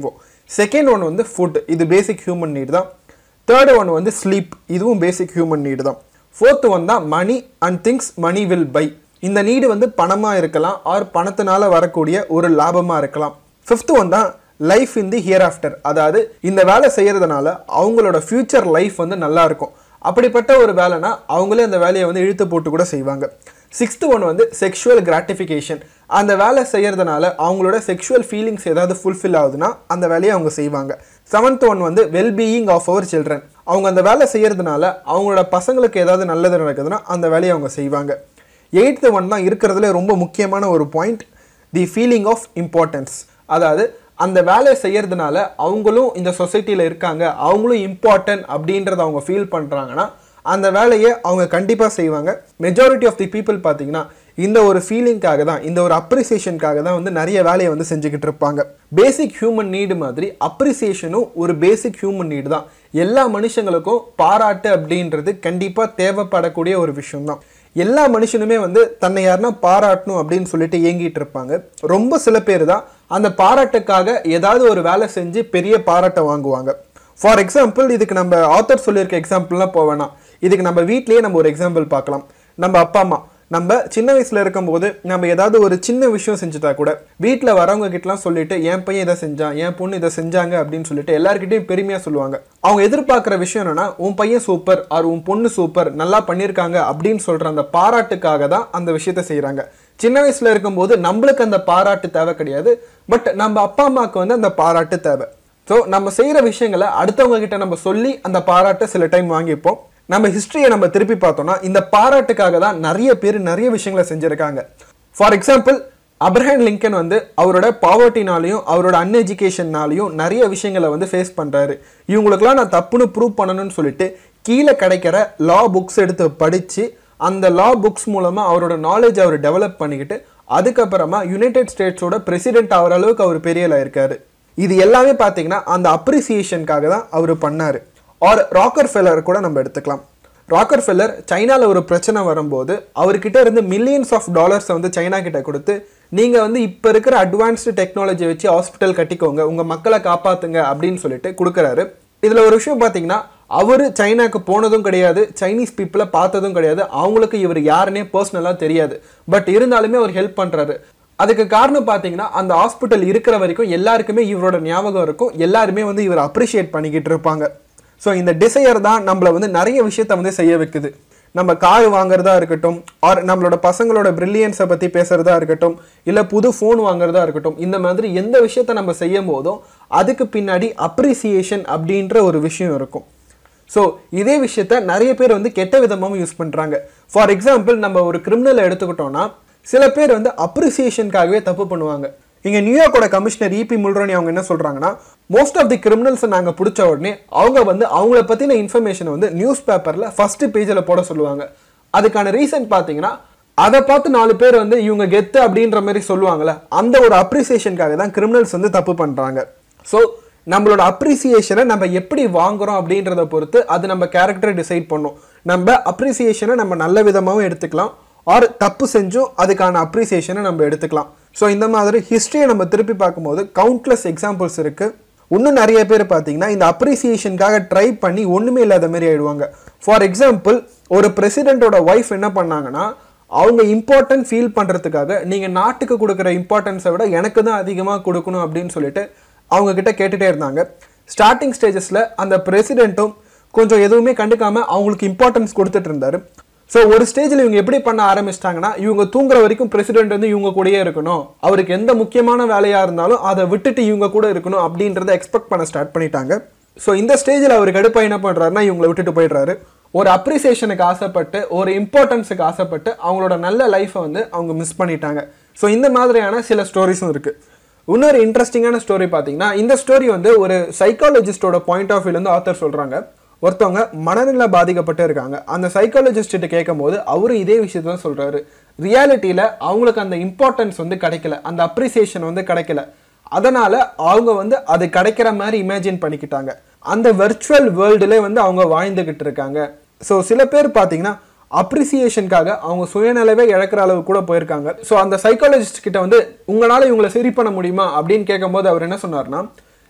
செகண்ட் ஒன் வந்து ஃபுட் இது பேசிக் ஹியூமன் நீட் தான் தேர்ட் ஒன் வந்து ஸ்லீப் இதுவும் பேசிக் ஹியூமன் நீடு தான் ஃபோர்த் ஒன் தான் money and things money will by இந்த நீடு வந்து பணமாக இருக்கலாம் ஆர் பணத்தினால வரக்கூடிய ஒரு லாபமாக இருக்கலாம் ஃபிஃப்த் ஒன் தான் life in the hereafter அதாவது இந்த வேலை செய்யறதுனால அவங்களோட ஃபியூச்சர் லைஃப் வந்து நல்லா இருக்கும் அப்படிப்பட்ட ஒரு வேலைனா அவங்களே அந்த வேலையை வந்து இழுத்து போட்டு கூட செய்வாங்க சிக்ஸ்த் ஒன் வந்து செக்ஷுவல் கிராட்டிஃபிகேஷன் அந்த வேலை செய்யறதுனால அவங்களோட செக்ஷுவல் ஃபீலிங்ஸ் ஏதாவது ஃபுல்ஃபில் ஆகுதுன்னா அந்த வேலையை அவங்க செய்வாங்க செவன்த் ஒன் வந்து வெல்பீயிங் ஆஃப் அவர் சில்ட்ரன் அவங்க அந்த வேலை செய்யறதுனால அவங்களோட பசங்களுக்கு ஏதாவது நல்லது நடக்குதுன்னா அந்த வேலையை அவங்க செய்வாங்க எயித்து ஒன் தான் இருக்கிறதுல ரொம்ப முக்கியமான ஒரு point the feeling of importance அதாவது அந்த வேலையை செய்யறதுனால அவங்களும் இந்த சொசைட்டியில் இருக்காங்க அவங்களும் இம்பார்ட்டன்ட் அப்படின்றத அவங்க ஃபீல் பண்ணுறாங்கன்னா அந்த வேலையை அவங்க கண்டிப்பாக செய்வாங்க மெஜாரிட்டி ஆஃப் தி பீப்புள் பார்த்தீங்கன்னா இந்த ஒரு ஃபீலிங்காக தான் இந்த ஒரு அப்ரிசியேஷனுக்காக தான் வந்து நிறைய வேலையை வந்து செஞ்சுக்கிட்டு இருப்பாங்க பேசிக் ஹியூமன் நீடு மாதிரி அப்ரிசியேஷனும் ஒரு பேசிக் ஹியூமன் நீடு தான் எல்லா மனுஷங்களுக்கும் பாராட்டு அப்படின்றது கண்டிப்பாக தேவைப்படக்கூடிய ஒரு விஷயம் தான் எல்லா மனுஷனுமே வந்து தன்னை யாருன்னா பாராட்டணும் அப்படின்னு சொல்லிட்டு ஏங்கிட்டு இருப்பாங்க ரொம்ப சில பேர் தான் அந்த பாராட்டுக்காக ஏதாவது ஒரு வேலை செஞ்சு பெரிய பாராட்டை வாங்குவாங்க ஃபார் எக்ஸாம்பிள் இதுக்கு நம்ம ஆத்தர் சொல்லியிருக்க எக்ஸாம்பிள்லாம் போவேணாம் இதுக்கு நம்ம வீட்லயே நம்ம ஒரு எக்ஸாம்பிள் பார்க்கலாம் நம்ம அப்பா அம்மா நம்ம சின்ன வயசுல இருக்கும்போது நம்ம ஏதாவது ஒரு சின்ன விஷயம் செஞ்சுட்டா கூட வீட்டில் வரவங்க கிட்டலாம் சொல்லிட்டு என் பையன் இதை செஞ்சான் என் பொண்ணு இதை செஞ்சாங்க அப்படின்னு சொல்லிட்டு எல்லாருக்கிட்டையும் பெருமையா சொல்லுவாங்க அவங்க எதிர்பார்க்குற விஷயம் என்னன்னா உன் பையன் சூப்பர் ஆர் உன் பொண்ணு சூப்பர் நல்லா பண்ணியிருக்காங்க அப்படின்னு சொல்ற அந்த பாராட்டுக்காக தான் அந்த விஷயத்த செய்றாங்க சின்ன வயசுல இருக்கும்போது நம்மளுக்கு அந்த பாராட்டு தேவை கிடையாது பட் நம்ம அப்பா அம்மாவுக்கு வந்து அந்த பாராட்டு தேவை ஸோ நம்ம செய்கிற விஷயங்களை அடுத்தவங்க கிட்ட நம்ம சொல்லி அந்த பாராட்டை சில டைம் வாங்கிப்போம் நம்ம ஹிஸ்ட்ரியை நம்ம திருப்பி பார்த்தோம்னா இந்த பாராட்டுக்காக தான் நிறைய பேர் நிறைய விஷயங்களை செஞ்சுருக்காங்க ஃபார் எக்ஸாம்பிள் அப்ரஹாம் லிங்கன் வந்து அவரோட பாவர்ட்டினாலையும் அவரோட அன்எஜுகேஷன்னாலையும் நிறைய விஷயங்களை வந்து ஃபேஸ் பண்ணுறாரு இவங்களுக்குலாம் நான் தப்புன்னு ப்ரூவ் பண்ணணும்னு சொல்லிட்டு கீழே கிடைக்கிற லா புக்ஸ் எடுத்து படித்து அந்த லா புக்ஸ் மூலமாக அவரோட நாலேஜ் அவர் டெவலப் பண்ணிக்கிட்டு அதுக்கப்புறமா யுனைடெட் ஸ்டேட்ஸோட பிரசிடென்ட் ஆகிற அளவுக்கு அவர் பெரியல இருக்காரு இது எல்லாமே பார்த்தீங்கன்னா அந்த அப்ரிசியேஷனுக்காக தான் அவர் பண்ணார் ஆர் ராக்கர் ஃபெல்லர் கூட நம்ம எடுத்துக்கலாம் ராக்கர் ஃபெல்லர் சைனாவில் ஒரு பிரச்சனை வரும்போது அவர்கிட்ட இருந்து மில்லியன்ஸ் ஆஃப் டாலர்ஸை வந்து சைனா கிட்ட கொடுத்து நீங்கள் வந்து இப்போ இருக்கிற அட்வான்ஸ்டு டெக்னாலஜி வச்சு ஹாஸ்பிட்டல் கட்டிக்கோங்க உங்கள் மக்களை காப்பாற்றுங்க அப்படின்னு சொல்லிட்டு கொடுக்குறாரு இதில் ஒரு விஷயம் பார்த்தீங்கன்னா அவர் சைனாக்கு போனதும் கிடையாது சைனீஸ் பீப்புளை பார்த்ததும் கிடையாது அவங்களுக்கு இவர் யாருன்னே பர்சனலாக தெரியாது பட் இருந்தாலுமே அவர் ஹெல்ப் பண்ணுறாரு அதுக்கு காரணம் பார்த்தீங்கன்னா அந்த ஹாஸ்பிட்டல் இருக்கிற வரைக்கும் எல்லாருக்குமே இவரோட ஞாபகம் இருக்கும் எல்லாருமே வந்து இவர் அப்ரிஷியேட் பண்ணிக்கிட்டு இருப்பாங்க ஸோ இந்த டிசையர் தான் நம்மளை வந்து நிறைய விஷயத்த வந்து செய்ய வைக்குது நம்ம கார் வாங்குறதா இருக்கட்டும் ஆர் நம்மளோட பசங்களோட பிரில்லியன்ஸை பற்றி பேசுறதா இருக்கட்டும் இல்லை புது ஃபோன் வாங்குறதா இருக்கட்டும் இந்த மாதிரி எந்த விஷயத்த நம்ம செய்யும் போதும் அதுக்கு பின்னாடி அப்ரிசியேஷன் அப்படின்ற ஒரு விஷயம் இருக்கும் ஸோ இதே விஷயத்த நிறைய பேர் வந்து கெட்ட விதமாகவும் யூஸ் பண்ணுறாங்க ஃபார் எக்ஸாம்பிள் நம்ம ஒரு கிரிமினலை எடுத்துக்கிட்டோம்னா சில பேர் வந்து அப்ரிசியேஷனுக்காகவே தப்பு பண்ணுவாங்க இங்கே நியூயார்க்கோட கமிஷனர் இபி முல்ரோனி அவங்க என்ன சொல்கிறாங்கன்னா மோஸ்ட் ஆஃப் தி கிரிமினல்ஸை நாங்கள் பிடிச்ச உடனே அவங்க வந்து அவங்கள பற்றின இன்ஃபர்மேஷனை வந்து நியூஸ் பேப்பரில் ஃபஸ்ட்டு பேஜில் போட சொல்லுவாங்க அதுக்கான ரீசன் பார்த்தீங்கன்னா அதை பார்த்து நாலு பேர் வந்து இவங்க கெத்து அப்படின்ற மாதிரி சொல்லுவாங்கல்ல அந்த ஒரு அப்ரிசியேஷனுக்காக தான் கிரிமினல்ஸ் வந்து தப்பு பண்ணுறாங்க ஸோ நம்மளோட அப்ரிசியேஷனை நம்ம எப்படி வாங்குறோம் அப்படின்றத பொறுத்து அது நம்ம கேரக்டரை டிசைட் பண்ணும் நம்ம அப்ரிசியேஷனை நம்ம நல்ல விதமாகவும் எடுத்துக்கலாம் ஆர் தப்பு செஞ்சும் அதுக்கான அப்ரிசியேஷனை நம்ம எடுத்துக்கலாம் ஸோ இந்த மாதிரி ஹிஸ்ட்ரியை நம்ம திருப்பி பார்க்கும்போது கவுண்ட்லெஸ் எக்ஸாம்பிள்ஸ் இருக்குது இன்னும் நிறைய பேர் பார்த்தீங்கன்னா இந்த அப்ரிசியேஷனுக்காக ட்ரை பண்ணி ஒன்றுமே இல்லாத மாதிரி ஆயிடுவாங்க ஃபார் எக்ஸாம்பிள் ஒரு பிரசிடெண்ட்டோட ஒய்ஃப் என்ன பண்ணாங்கன்னா அவங்க இம்பார்ட்டன்ட் ஃபீல் பண்ணுறதுக்காக நீங்கள் நாட்டுக்கு கொடுக்குற இம்பார்ட்டன்ஸை விட எனக்கு தான் அதிகமாக கொடுக்கணும் அப்படின்னு சொல்லிட்டு அவங்க கிட்ட கேட்டுட்டே இருந்தாங்க ஸ்டார்டிங் ஸ்டேஜஸில் அந்த பிரசிடெண்ட்டும் கொஞ்சம் எதுவுமே கண்டுக்காம அவங்களுக்கு இம்பார்ட்டன்ஸ் கொடுத்துட்டு இருந்தாரு ஸோ ஒரு ஸ்டேஜில் இவங்க எப்படி பண்ண ஆரம்பிச்சிட்டாங்கன்னா இவங்க தூங்குற வரைக்கும் பிரசிடென்ட் வந்து இவங்க கூடயே இருக்கணும் அவருக்கு எந்த முக்கியமான வேலையாக இருந்தாலும் அதை விட்டுட்டு இவங்க கூட இருக்கணும் அப்படின்றத எக்ஸ்பெக்ட் பண்ண ஸ்டார்ட் பண்ணிட்டாங்க ஸோ இந்த ஸ்டேஜில் அவர் கடுப்பா என்ன பண்ணுறாருன்னா இவங்களை விட்டுட்டு போயிடுறாரு ஒரு அப்ரிசியேஷனுக்கு ஆசைப்பட்டு ஒரு இம்பார்ட்டன்ஸுக்கு ஆசைப்பட்டு அவங்களோட நல்ல லைஃப்பை வந்து அவங்க மிஸ் பண்ணிட்டாங்க ஸோ இந்த மாதிரியான சில ஸ்டோரிஸும் இருக்குது இன்னொரு இன்ட்ரெஸ்டிங்கான ஸ்டோரி பார்த்தீங்கன்னா இந்த ஸ்டோரி வந்து ஒரு சைக்காலஜிஸ்டோட பாயிண்ட் ஆஃப் வியூலேருந்து ஆத்தர் சொல்கிறாங்க ஒருத்தவங்க மனநிலை பாதிக்கப்பட்டு இருக்காங்க அந்த சைக்காலஜிஸ்ட் கிட்ட கேட்கும் போது அவரும் இதே விஷயத்த தான் சொல்றாரு ரியாலிட்டியில அவங்களுக்கு அந்த இம்பார்ட்டன்ஸ் வந்து கிடைக்கல அந்த அப்ரிசியேஷன் வந்து கிடைக்கல அதனால அவங்க வந்து அது கிடைக்கிற மாதிரி இமேஜின் பண்ணிக்கிட்டாங்க அந்த வெர்ச்சுவல் வேர்ல்டுல வந்து அவங்க வாழ்ந்துகிட்டு இருக்காங்க ஸோ சில பேர் பார்த்தீங்கன்னா அப்ரிசியேஷனுக்காக அவங்க சுயநலவே இழக்கிற அளவு கூட போயிருக்காங்க ஸோ அந்த சைக்காலஜிஸ்ட் கிட்ட வந்து உங்களால இவங்களை சரி பண்ண முடியுமா அப்படின்னு கேட்கும்போது அவர் என்ன சொன்னார்னா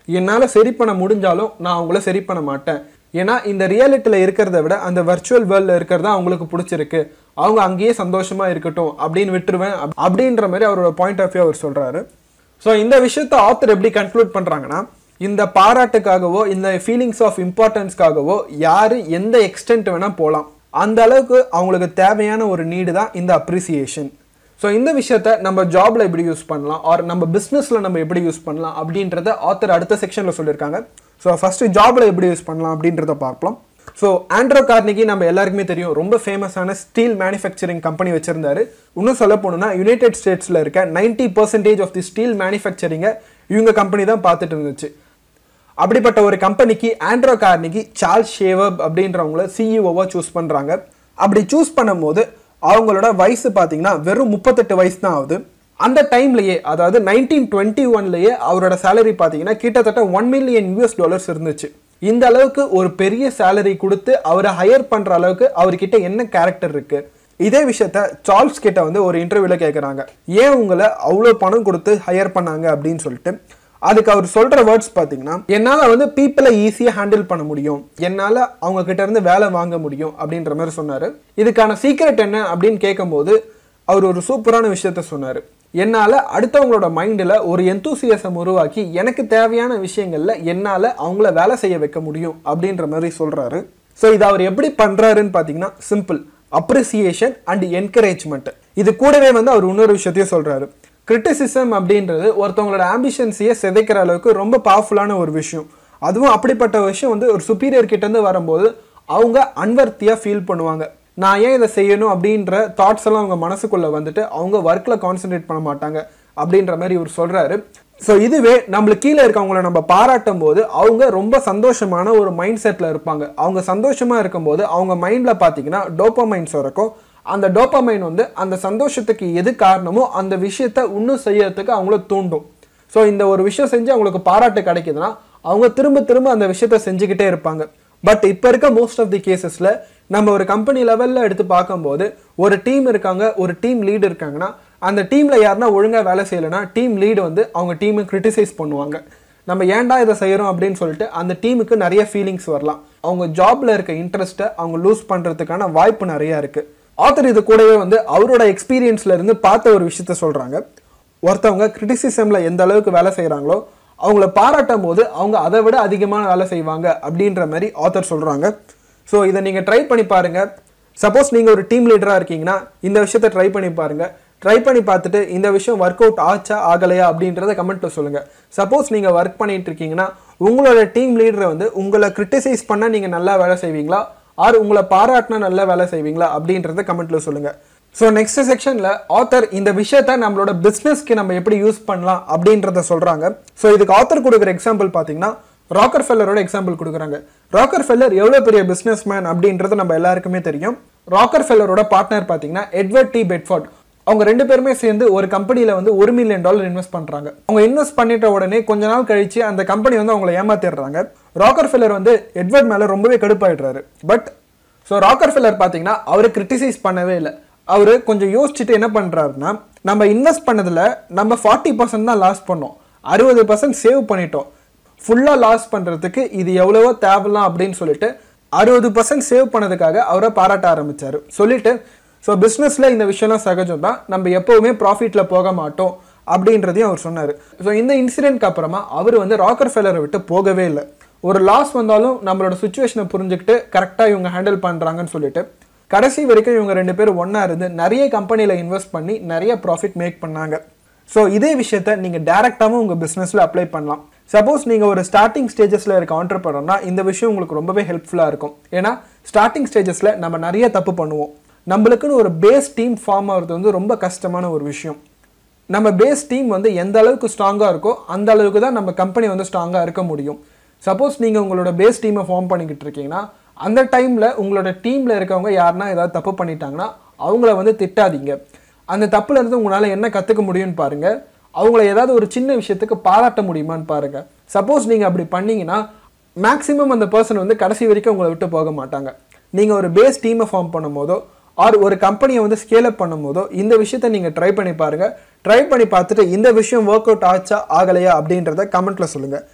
என்னால் சரி பண்ண முடிஞ்சாலும் நான் அவங்கள சரி பண்ண மாட்டேன் ஏன்னா இந்த ரியாலிட்டியில் இருக்கிறத விட அந்த வர்ச்சுவல் வேர்ல்டில் இருக்கிறதா அவங்களுக்கு பிடிச்சிருக்கு அவங்க அங்கேயே சந்தோஷமா இருக்கட்டும் அப்படின்னு விட்டுருவேன் அப்- அப்படின்ற மாதிரி அவரோட பாயிண்ட் ஆஃப் வியூ அவர் சொல்றாரு ஸோ இந்த விஷயத்த ஆத்தர் எப்படி கன்க்ளூட் பண்றாங்கன்னா இந்த பாராட்டுக்காகவோ இந்த ஃபீலிங்ஸ் ஆஃப் இம்பார்ட்டன்ஸ்க்காகவோ யாரு எந்த எக்ஸ்டென்ட் வேணா போகலாம் அந்த அளவுக்கு அவங்களுக்கு தேவையான ஒரு நீடு தான் இந்த அப்ரிசியேஷன் ஸோ இந்த விஷயத்த நம்ம ஜாப்ல எப்படி யூஸ் பண்ணலாம் ஆர் நம்ம பிஸ்னஸ்ல நம்ம எப்படி யூஸ் பண்ணலாம் அப்படின்றத ஆத்தர் அடுத்த செக்ஷன்ல சொல்லியிருக்காங்க ஸோ ஃபர்ஸ்ட் ஜாப்ல எப்படி யூஸ் பண்ணலாம் அப்படின்றத பார்க்கலாம் ஸோ ஆண்ட்ரோ கார்னிகி நம்ம எல்லாருக்குமே தெரியும் ரொம்ப ஃபேமஸான ஸ்டீல் மேனுஃபேக்சரிங் கம்பெனி வச்சிருந்தாரு இன்னும் சொல்ல போனோம்னா யுனைடெட் ஸ்டேட்ஸ்ல இருக்க 90% பர்சன்டேஜ் ஆஃப் தி ஸ்டீல் மேனுஃபேக்சரிங்கை இவங்க கம்பெனி தான் பார்த்துட்டு இருந்துச்சு அப்படிப்பட்ட ஒரு கம்பெனிக்கு ஆண்ட்ரோ கார்னிகி சார்ல்ஸ் ஷேவப் அப்படின்றவங்கள சிஇஓவா சூஸ் பண்றாங்க அப்படி சூஸ் பண்ணும்போது அவங்களோட வயசு பார்த்தீங்கன்னா வெறும் முப்பத்தெட்டு வயசு தான் ஆகுது அந்த டைம்லயே அதாவது நைன்டீன் டுவெண்ட்டி ஒன்லயே அவரோட சேலரி பார்த்தீங்கன்னா கிட்டத்தட்ட ஒன் மில்லியன் யூஎஸ் டாலர்ஸ் இருந்துச்சு இந்த அளவுக்கு ஒரு பெரிய சேலரி கொடுத்து அவரை ஹையர் பண்ற அளவுக்கு அவர்கிட்ட என்ன கேரக்டர் இருக்கு இதே விஷயத்த சார்ல்ஸ் கிட்ட வந்து ஒரு இன்டர்வியூல கேட்குறாங்க ஏன் உங்களை அவ்வளோ பணம் கொடுத்து ஹையர் பண்ணாங்க அப்படின்னு சொல்லிட்டு அதுக்கு அவர் சொல்ற வேர்ட்ஸ் பார்த்தீங்கன்னா என்னால் வந்து பீப்புளை ஈஸியாக ஹேண்டில் பண்ண முடியும் என்னால் அவங்க கிட்ட இருந்து வேலை வாங்க முடியும் அப்படின்ற மாதிரி சொன்னார் இதுக்கான சீக்ரெட் என்ன அப்படின்னு கேட்கும்போது அவர் ஒரு சூப்பரான விஷயத்த சொன்னார் என்னால் அடுத்தவங்களோட மைண்டில் ஒரு எந்தூசியசம் உருவாக்கி எனக்கு தேவையான விஷயங்களில் என்னால் அவங்கள வேலை செய்ய வைக்க முடியும் அப்படின்ற மாதிரி சொல்கிறாரு ஸோ இதை அவர் எப்படி பண்ணுறாருன்னு பார்த்தீங்கன்னா சிம்பிள் அப்ரிசியேஷன் அண்ட் என்கரேஜ்மெண்ட் இது கூடவே வந்து அவர் இன்னொரு விஷயத்தையும் சொல்கிறாரு கிரிட்டிசிசம் அப்படின்றது ஒருத்தவங்களோட ஆம்பிஷன்ஸையே சிதைக்கிற அளவுக்கு ரொம்ப பவர்ஃபுல்லான ஒரு விஷயம் அதுவும் அப்படிப்பட்ட விஷயம் வந்து ஒரு சுப்பீரியர் கிட்டேருந்து வரும்போது அவங்க அன்வர்த்தியாக ஃபீல் பண்ணுவாங்க நான் ஏன் இதை செய்யணும் அப்படின்ற தாட்ஸ் எல்லாம் அவங்க மனசுக்குள்ள வந்துட்டு அவங்க ஒர்க்கில் கான்சென்ட்ரேட் பண்ண மாட்டாங்க அப்படின்ற மாதிரி இவர் சொல்றாரு ஸோ இதுவே நம்மளுக்கு கீழே இருக்கவங்கள நம்ம பாராட்டும் போது அவங்க ரொம்ப சந்தோஷமான ஒரு மைண்ட் செட்டில் இருப்பாங்க அவங்க சந்தோஷமா இருக்கும்போது அவங்க மைண்டில் பார்த்தீங்கன்னா டோப்பமைன் சுரக்கும் அந்த டோப்பமைன் வந்து அந்த சந்தோஷத்துக்கு எது காரணமோ அந்த விஷயத்த இன்னும் செய்யறதுக்கு அவங்கள தூண்டும் ஸோ இந்த ஒரு விஷயம் செஞ்சு அவங்களுக்கு பாராட்டு கிடைக்குதுன்னா அவங்க திரும்ப திரும்ப அந்த விஷயத்த செஞ்சுக்கிட்டே இருப்பாங்க பட் இப்போ இருக்க மோஸ்ட் ஆஃப் தி கேசஸில் நம்ம ஒரு கம்பெனி லெவலில் எடுத்து பார்க்கும்போது ஒரு டீம் இருக்காங்க ஒரு டீம் லீடு இருக்காங்கன்னா அந்த டீமில் யாருன்னா ஒழுங்காக வேலை செய்யலைன்னா டீம் லீடு வந்து அவங்க டீமை கிரிட்டிசைஸ் பண்ணுவாங்க நம்ம ஏன்டா இதை செய்கிறோம் அப்படின்னு சொல்லிட்டு அந்த டீமுக்கு நிறைய ஃபீலிங்ஸ் வரலாம் அவங்க ஜாப்ல இருக்க இன்ட்ரெஸ்ட்டை அவங்க லூஸ் பண்ணுறதுக்கான வாய்ப்பு நிறைய இருக்கு ஆத்தர் இது கூடவே வந்து அவரோட எக்ஸ்பீரியன்ஸ்ல இருந்து பார்த்த ஒரு விஷயத்த சொல்றாங்க ஒருத்தவங்க கிரிட்டிசிசம்ல எந்த அளவுக்கு வேலை செய்கிறாங்களோ அவங்கள பாராட்டும் போது அவங்க அதை விட அதிகமான வேலை செய்வாங்க அப்படின்ற மாதிரி ஆத்தர் சொல்றாங்க ஸோ இதை நீங்கள் ட்ரை பண்ணி பாருங்க சப்போஸ் நீங்கள் ஒரு டீம் லீடராக இருக்கீங்கன்னா இந்த விஷயத்தை ட்ரை பண்ணி பாருங்க ட்ரை பண்ணி பார்த்துட்டு இந்த விஷயம் ஒர்க் அவுட் ஆச்சா ஆகலையா அப்படின்றத கமெண்ட்ல சொல்லுங்க சப்போஸ் நீங்கள் ஒர்க் பண்ணிட்டு இருக்கீங்கன்னா உங்களோட டீம் லீடரை வந்து உங்களை கிரிட்டிசைஸ் பண்ண நீங்கள் நல்லா வேலை செய்வீங்களா ஆர் உங்களை பாராட்டினா நல்லா வேலை செய்வீங்களா அப்படின்றத கமெண்ட்ல சொல்லுங்க ஸோ நெக்ஸ்ட் செக்ஷன்ல ஆத்தர் இந்த விஷயத்த நம்மளோட பிஸ்னஸ்க்கு நம்ம எப்படி யூஸ் பண்ணலாம் அப்படின்றத சொல்றாங்க ஸோ இதுக்கு ஆத்தர் கொடுக்குற எக்ஸாம்பிள் பார்த்தீங்கன்னா ராக்கர் ஃபெல்லரோட எக்ஸாம்பிள் கொடுக்குறாங்க ராக்கர் ஃபெல்லர் எவ்வளோ பெரிய பிஸ்னஸ் மேன் அப்படின்றது நம்ம எல்லாருக்குமே தெரியும் ராக்கர் ஃபெல்லரோட பார்ட்னர் பார்த்தீங்கன்னா எட்வர்ட் டி பெட்ஃபோர்ட் அவங்க ரெண்டு பேருமே சேர்ந்து ஒரு கம்பெனியில் வந்து ஒரு மில்லியன் டாலர் இன்வெஸ்ட் பண்ணுறாங்க அவங்க இன்வெஸ்ட் பண்ணிட்ட உடனே கொஞ்ச நாள் கழிச்சு அந்த கம்பெனி வந்து அவங்கள ஏமாத்திடுறாங்க ராக்கர் ஃபெல்லர் வந்து எட்வர்ட் மேலே ரொம்பவே கடுப்பாயிடுறாரு பட் ஸோ ராக்கர் ஃபெல்லர் பார்த்தீங்கன்னா அவரை கிரிட்டிசைஸ் பண்ணவே இல்லை அவர் கொஞ்சம் யோசிச்சுட்டு என்ன பண்ணுறாருன்னா நம்ம இன்வெஸ்ட் பண்ணதில் நம்ம ஃபார்ட்டி பர்சன்ட் தான் லாஸ் பண்ணோம் அறுபது பர்சன்ட் சேவ் பண்ணிட்டோம் ஃபுல்லாக லாஸ் பண்ணுறதுக்கு இது எவ்வளவோ தேவலாம் அப்படின்னு சொல்லிட்டு அறுபது பர்சன்ட் சேவ் பண்ணதுக்காக அவரை பாராட்ட ஆரம்பிச்சாரு சொல்லிட்டு ஸோ பிஸ்னஸில் இந்த விஷயம்லாம் சகஜம் தான் நம்ம எப்போவுமே ப்ராஃபிட்டில் போக மாட்டோம் அப்படின்றதையும் அவர் சொன்னார் ஸோ இந்த இன்சிடென்ட்க்கு அப்புறமா அவர் வந்து ராக்கர் ஃபெல்லரை விட்டு போகவே இல்லை ஒரு லாஸ் வந்தாலும் நம்மளோட சுச்சுவேஷனை புரிஞ்சுக்கிட்டு கரெக்டாக இவங்க ஹேண்டில் பண்ணுறாங்கன்னு சொல்லிட்டு கடைசி வரைக்கும் இவங்க ரெண்டு பேரும் ஒன்றா இருந்து நிறைய கம்பெனியில் இன்வெஸ்ட் பண்ணி நிறைய ப்ராஃபிட் மேக் பண்ணாங்க ஸோ இதே விஷயத்த நீங்கள் டேரெக்டாகவும் உங்கள் பிஸ்னஸில் அப்ளை பண்ணலாம் சப்போஸ் நீங்கள் ஒரு ஸ்டார்டிங் ஸ்டேஜஸில் இருக்க ஆண்டர்பனர்னா இந்த விஷயம் உங்களுக்கு ரொம்பவே ஹெல்ப்ஃபுல்லாக இருக்கும் ஏன்னா ஸ்டார்டிங் ஸ்டேஜஸில் நம்ம நிறைய தப்பு பண்ணுவோம் நம்மளுக்குன்னு ஒரு பேஸ் டீம் ஃபார்ம் ஆகிறது வந்து ரொம்ப கஷ்டமான ஒரு விஷயம் நம்ம பேஸ் டீம் வந்து எந்த அளவுக்கு ஸ்ட்ராங்காக இருக்கோ அந்த அளவுக்கு தான் நம்ம கம்பெனி வந்து ஸ்ட்ராங்காக இருக்க முடியும் சப்போஸ் நீங்கள் உங்களோட பேஸ் டீமை ஃபார்ம் பண்ணிக்கிட்டு இருக்கீங்கன்னா அந்த டைமில் உங்களோட டீமில் இருக்கவங்க யாருன்னா ஏதாவது தப்பு பண்ணிட்டாங்கன்னா அவங்கள வந்து திட்டாதீங்க அந்த தப்புல இருந்து உங்களால் என்ன கற்றுக்க முடியும்னு பாருங்க அவங்கள ஏதாவது ஒரு சின்ன விஷயத்துக்கு பாராட்ட முடியுமான்னு பாருங்க சப்போஸ் நீங்கள் அப்படி பண்ணீங்கன்னா மேக்ஸிமம் அந்த பர்சன் வந்து கடைசி வரைக்கும் உங்களை விட்டு போக மாட்டாங்க நீங்கள் ஒரு பேஸ் டீமை ஃபார்ம் பண்ணும்போதோ ஆர் ஒரு கம்பெனியை வந்து ஸ்கேல் அப் பண்ணும்போதோ இந்த விஷயத்த நீங்கள் ட்ரை பண்ணி பாருங்க ட்ரை பண்ணி பார்த்துட்டு இந்த விஷயம் ஒர்க் அவுட் ஆச்சா ஆகலையா அப்படின்றத கமெண்ட்ல சொல்லுங்க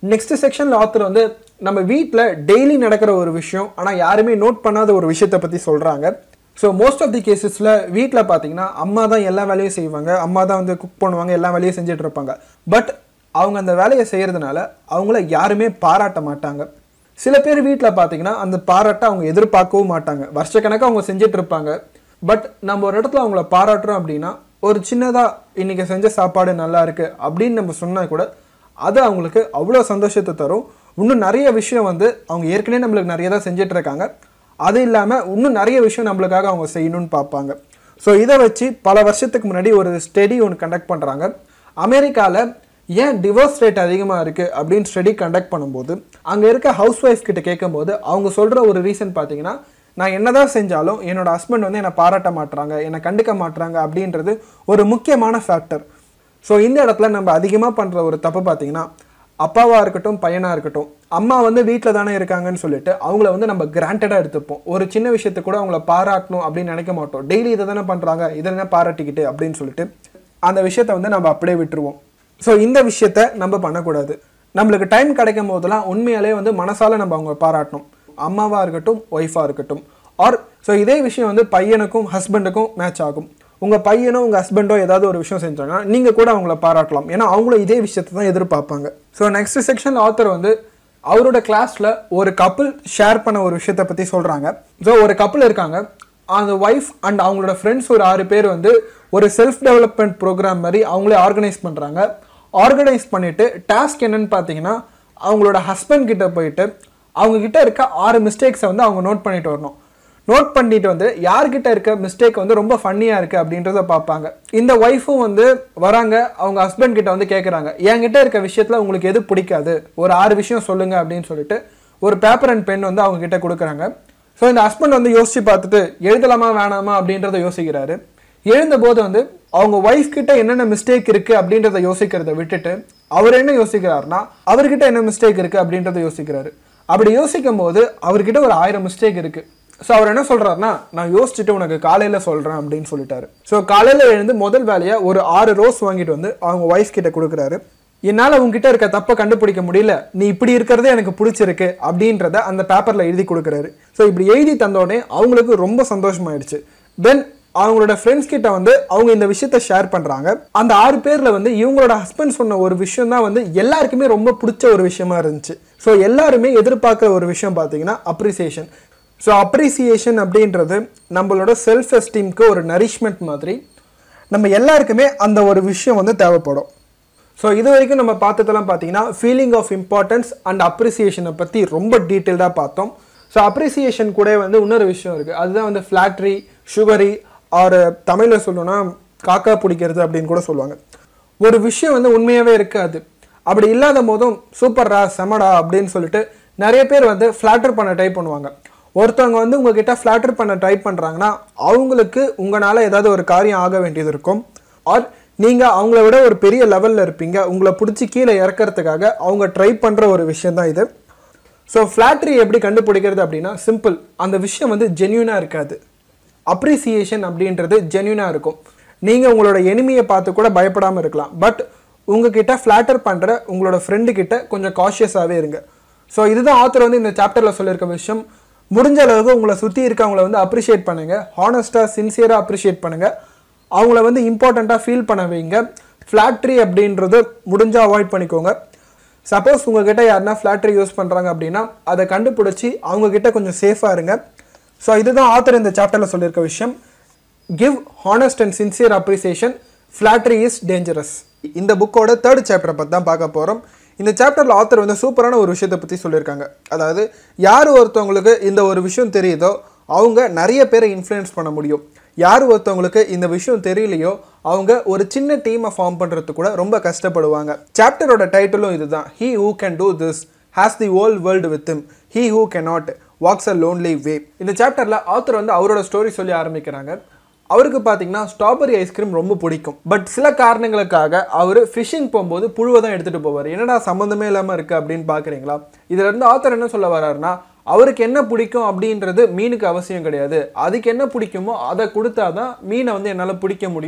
நெக்ஸ்ட் செக்ஷனில் ஆத்தர் வந்து நம்ம வீட்டில் டெய்லி நடக்கிற ஒரு விஷயம் ஆனால் யாருமே நோட் பண்ணாத ஒரு விஷயத்தை பற்றி சொல்கிறாங்க ஸோ மோஸ்ட் ஆஃப் தி கேசஸில் வீட்டில் பார்த்தீங்கன்னா அம்மா தான் எல்லா வேலையும் செய்வாங்க அம்மா தான் வந்து குக் பண்ணுவாங்க எல்லா வேலையும் செஞ்சுட்டு இருப்பாங்க பட் அவங்க அந்த வேலையை செய்கிறதுனால அவங்கள யாருமே பாராட்ட மாட்டாங்க சில பேர் வீட்டில் பார்த்தீங்கன்னா அந்த பாராட்டை அவங்க எதிர்பார்க்கவும் மாட்டாங்க வருஷக்கணக்காக அவங்க செஞ்சுட்டு இருப்பாங்க பட் நம்ம ஒரு இடத்துல அவங்கள பாராட்டுறோம் அப்படின்னா ஒரு சின்னதாக இன்னைக்கு செஞ்ச சாப்பாடு நல்லா இருக்கு அப்படின்னு நம்ம சொன்னால் கூட அது அவங்களுக்கு அவ்வளோ சந்தோஷத்தை தரும் இன்னும் நிறைய விஷயம் வந்து அவங்க ஏற்கனவே நம்மளுக்கு நிறைய தான் செஞ்சுட்டு இருக்காங்க அது இல்லாமல் இன்னும் நிறைய விஷயம் நம்மளுக்காக அவங்க செய்யணும்னு பார்ப்பாங்க ஸோ இதை வச்சு பல வருஷத்துக்கு முன்னாடி ஒரு ஸ்டடி ஒன்று கண்டக்ட் பண்ணுறாங்க அமெரிக்காவில் ஏன் டிவோர்ஸ் ரேட் அதிகமாக இருக்குது அப்படின்னு ஸ்டடி கண்டக்ட் பண்ணும்போது அங்கே இருக்க ஹவுஸ் ஒய்ஃப் கிட்ட கேட்கும்போது அவங்க சொல்கிற ஒரு ரீசன் பார்த்தீங்கன்னா நான் என்னதான் செஞ்சாலும் என்னோட ஹஸ்பண்ட் வந்து என்னை பாராட்ட மாட்றாங்க என்னை கண்டுக்க மாட்றாங்க அப்படின்றது ஒரு முக்கியமான ஃபேக்டர் ஸோ இந்த இடத்துல நம்ம அதிகமாக பண்ணுற ஒரு தப்பு பார்த்தீங்கன்னா அப்பாவாக இருக்கட்டும் பையனாக இருக்கட்டும் அம்மா வந்து வீட்டில் தானே இருக்காங்கன்னு சொல்லிட்டு அவங்கள வந்து நம்ம கிராண்டடாக எடுத்துப்போம் ஒரு சின்ன விஷயத்தை கூட அவங்கள பாராட்டணும் அப்படின்னு நினைக்க மாட்டோம் டெய்லி இதை தானே பண்ணுறாங்க இதை என்ன பாராட்டிக்கிட்டு அப்படின்னு சொல்லிட்டு அந்த விஷயத்தை வந்து நம்ம அப்படியே விட்டுருவோம் ஸோ இந்த விஷயத்த நம்ம பண்ணக்கூடாது நம்மளுக்கு டைம் கிடைக்கும் போதெல்லாம் உண்மையாலே வந்து மனசால நம்ம அவங்க பாராட்டணும் அம்மாவாக இருக்கட்டும் ஒய்ஃபாக இருக்கட்டும் ஆர் ஸோ இதே விஷயம் வந்து பையனுக்கும் ஹஸ்பண்டுக்கும் மேட்ச் ஆகும் உங்கள் பையனோ உங்கள் ஹஸ்பண்டோ ஏதாவது ஒரு விஷயம் செஞ்சாங்கன்னா நீங்கள் கூட அவங்கள பாராட்டலாம் ஏன்னா அவங்களும் இதே விஷயத்தை தான் எதிர்பார்ப்பாங்க ஸோ நெக்ஸ்ட் செக்ஷன் ஆத்தர் வந்து அவரோட கிளாஸில் ஒரு கப்புள் ஷேர் பண்ண ஒரு விஷயத்தை பற்றி சொல்கிறாங்க ஸோ ஒரு கப்புள் இருக்காங்க அந்த ஒய்ஃப் அண்ட் அவங்களோட ஃப்ரெண்ட்ஸ் ஒரு ஆறு பேர் வந்து ஒரு செல்ஃப் டெவலப்மெண்ட் ப்ரோக்ராம் மாதிரி அவங்களே ஆர்கனைஸ் பண்ணுறாங்க ஆர்கனைஸ் பண்ணிவிட்டு டாஸ்க் என்னன்னு பார்த்தீங்கன்னா அவங்களோட ஹஸ்பண்ட் கிட்ட போயிட்டு அவங்க கிட்ட இருக்க ஆறு மிஸ்டேக்ஸை வந்து அவங்க நோட் பண்ணிட்டு வரணும் நோட் பண்ணிட்டு வந்து யார்கிட்ட இருக்க மிஸ்டேக் வந்து ரொம்ப ஃபன்னியாக இருக்குது அப்படின்றத பார்ப்பாங்க இந்த ஒய்ஃபும் வந்து வராங்க அவங்க ஹஸ்பண்ட் கிட்ட வந்து கேட்குறாங்க என்கிட்ட இருக்க விஷயத்தில் உங்களுக்கு எது பிடிக்காது ஒரு ஆறு விஷயம் சொல்லுங்க அப்படின்னு சொல்லிட்டு ஒரு பேப்பர் அண்ட் பென் வந்து அவங்க கிட்ட கொடுக்குறாங்க ஸோ இந்த ஹஸ்பண்ட் வந்து யோசிச்சு பார்த்துட்டு எழுதலாமா வேணாமா அப்படின்றத யோசிக்கிறாரு எழுந்தபோது வந்து அவங்க ஒய்ஃப் கிட்ட என்னென்ன மிஸ்டேக் இருக்கு அப்படின்றத யோசிக்கிறத விட்டுட்டு அவர் என்ன யோசிக்கிறாருன்னா அவர்கிட்ட என்ன மிஸ்டேக் இருக்கு அப்படின்றத யோசிக்கிறாரு அப்படி யோசிக்கும் போது அவர்கிட்ட ஒரு ஆயிரம் மிஸ்டேக் இருக்கு ஸோ அவர் என்ன சொல்றாருன்னா நான் யோசிச்சுட்டு உனக்கு காலையில சொல்றேன் அப்படின்னு சொல்லிட்டாரு ஸோ காலையில எழுந்து முதல் வேலையா ஒரு ஆறு ரோஸ் வாங்கிட்டு வந்து அவங்க ஒய்ஃப் கிட்ட கொடுக்குறாரு என்னால் உங்ககிட்ட இருக்க தப்பை கண்டுபிடிக்க முடியல நீ இப்படி இருக்கிறதே எனக்கு பிடிச்சிருக்கு அப்படின்றத அந்த பேப்பரில் எழுதி கொடுக்குறாரு ஸோ இப்படி எழுதி தந்தோடனே அவங்களுக்கு ரொம்ப சந்தோஷமாயிடுச்சு தென் அவங்களோட ஃப்ரெண்ட்ஸ் கிட்ட வந்து அவங்க இந்த விஷயத்த ஷேர் பண்ணுறாங்க அந்த ஆறு பேரில் வந்து இவங்களோட ஹஸ்பண்ட் சொன்ன ஒரு விஷயம் தான் வந்து எல்லாருக்குமே ரொம்ப பிடிச்ச ஒரு விஷயமா இருந்துச்சு ஸோ எல்லாருமே எதிர்பார்க்குற ஒரு விஷயம் பார்த்தீங்கன்னா அப்ரிசியேஷன் ஸோ அப்ரிசியேஷன் அப்படின்றது நம்மளோட செல்ஃப் எஸ்டீம்க்கு ஒரு நரிஷ்மெண்ட் மாதிரி நம்ம எல்லாருக்குமே அந்த ஒரு விஷயம் வந்து தேவைப்படும் ஸோ இது வரைக்கும் நம்ம பார்த்ததெல்லாம் பார்த்தீங்கன்னா ஃபீலிங் ஆஃப் இம்பார்ட்டன்ஸ் அண்ட் அப்ரிசியேஷனை பற்றி ரொம்ப டீட்டெயில்டாக பார்த்தோம் ஸோ அப்ரிசியேஷன் கூட வந்து இன்னொரு விஷயம் இருக்குது அதுதான் வந்து ஃப்ளாட்ரி சுகரி ஆர் தமிழில் சொல்லணும்னா காக்கா பிடிக்கிறது அப்படின்னு கூட சொல்லுவாங்க ஒரு விஷயம் வந்து உண்மையாகவே இருக்காது அப்படி இல்லாத போதும் சூப்பர்ரா செமடா அப்படின்னு சொல்லிட்டு நிறைய பேர் வந்து ஃப்ளாட்டர் பண்ண ட்ரை பண்ணுவாங்க ஒருத்தவங்க வந்து உங்ககிட்ட ஃப்ளாட்டர் பண்ண ட்ரை பண்ணுறாங்கன்னா அவங்களுக்கு உங்களால் ஏதாவது ஒரு காரியம் ஆக வேண்டியது இருக்கும் ஆர் நீங்கள் அவங்கள விட ஒரு பெரிய லெவலில் இருப்பீங்க உங்களை பிடிச்சி கீழே இறக்கறதுக்காக அவங்க ட்ரை பண்ணுற ஒரு விஷயம் தான் இது ஸோ ஃப்ளாட்ரி எப்படி கண்டுபிடிக்கிறது அப்படின்னா சிம்பிள் அந்த விஷயம் வந்து ஜென்யூனாக இருக்காது அப்ரிசியேஷன் அப்படின்றது ஜென்யூனாக இருக்கும் நீங்கள் உங்களோட எனிமியை பார்த்து கூட பயப்படாமல் இருக்கலாம் பட் உங்ககிட்ட ஃப்ளாட்டர் பண்ணுற உங்களோட ஃப்ரெண்டு கிட்ட கொஞ்சம் காஷியஸாகவே இருங்க ஸோ இதுதான் ஆத்தர் வந்து இந்த சாப்டரில் சொல்லியிருக்க விஷயம் முடிஞ்ச அளவுக்கு உங்களை சுற்றி இருக்கவங்கள வந்து அப்ரிஷியேட் பண்ணுங்கள் ஹானஸ்ட்டாக சின்சியராக அப்ரிஷியேட் பண்ணுங்கள் அவங்கள வந்து இம்பார்ட்டண்ட்டாக ஃபீல் பண்ண வைங்க ஃப்ளாட்ரி அப்படின்றது முடிஞ்சால் அவாய்ட் பண்ணிக்கோங்க சப்போஸ் உங்ககிட்ட யாருன்னா ஃப்ளாட்ரி யூஸ் பண்ணுறாங்க அப்படின்னா அதை கண்டுபிடிச்சி அவங்கக்கிட்ட கொஞ்சம் சேஃபாக இருங்க ஸோ இதுதான் ஆத்தர் இந்த சாப்டரில் சொல்லியிருக்க விஷயம் give honest and sincere appreciation flattery is dangerous இந்த புக்கோட தேர்ட் சாப்டரை பற்றி தான் பார்க்க போகிறோம் இந்த சாப்டரில் ஆத்தர் வந்து சூப்பரான ஒரு விஷயத்தை பற்றி சொல்லியிருக்காங்க அதாவது யார் ஒருத்தவங்களுக்கு இந்த ஒரு விஷயம் தெரியுதோ அவங்க நிறைய பேரை இன்ஃப்ளூயன்ஸ் பண்ண முடியும் யார் ஒருத்தவங்களுக்கு இந்த விஷயம் தெரியலையோ அவங்க ஒரு சின்ன டீமை ஃபார்ம் பண்ணுறதுக்கு கூட ரொம்ப கஷ்டப்படுவாங்க சாப்டரோட டைட்டிலும் இதுதான் he who can do this has the whole world with him he who cannot walks a lonely way இந்த சாப்டரில் ஆத்தர் வந்து அவரோட ஸ்டோரி சொல்லி ஆரம்பிக்கிறாங்க அவருக்கு பார்த்தீங்கன்னா ஸ்ட்ராபெரி ஐஸ்கிரீம் ரொம்ப பிடிக்கும் பட் சில காரணங்களுக்காக அவர் ஃபிஷிங் போகும்போது புழுவை தான் எடுத்துகிட்டு போவார் என்னடா சம்மந்தமே இல்லாமல் இருக்குது அப்படின்னு பார்க்குறீங்களா இதுல இருந்து ஆத்தர் என்ன சொல்ல வர்றாருன்னா அவருக்கு என்ன பிடிக்கும் அப்படின்றது மீனுக்கு அவசியம் கிடையாது அதுக்கு என்ன பிடிக்குமோ அதை கொடுத்தாதான் மீனை வந்து என்னால் பிடிக்க முடியும்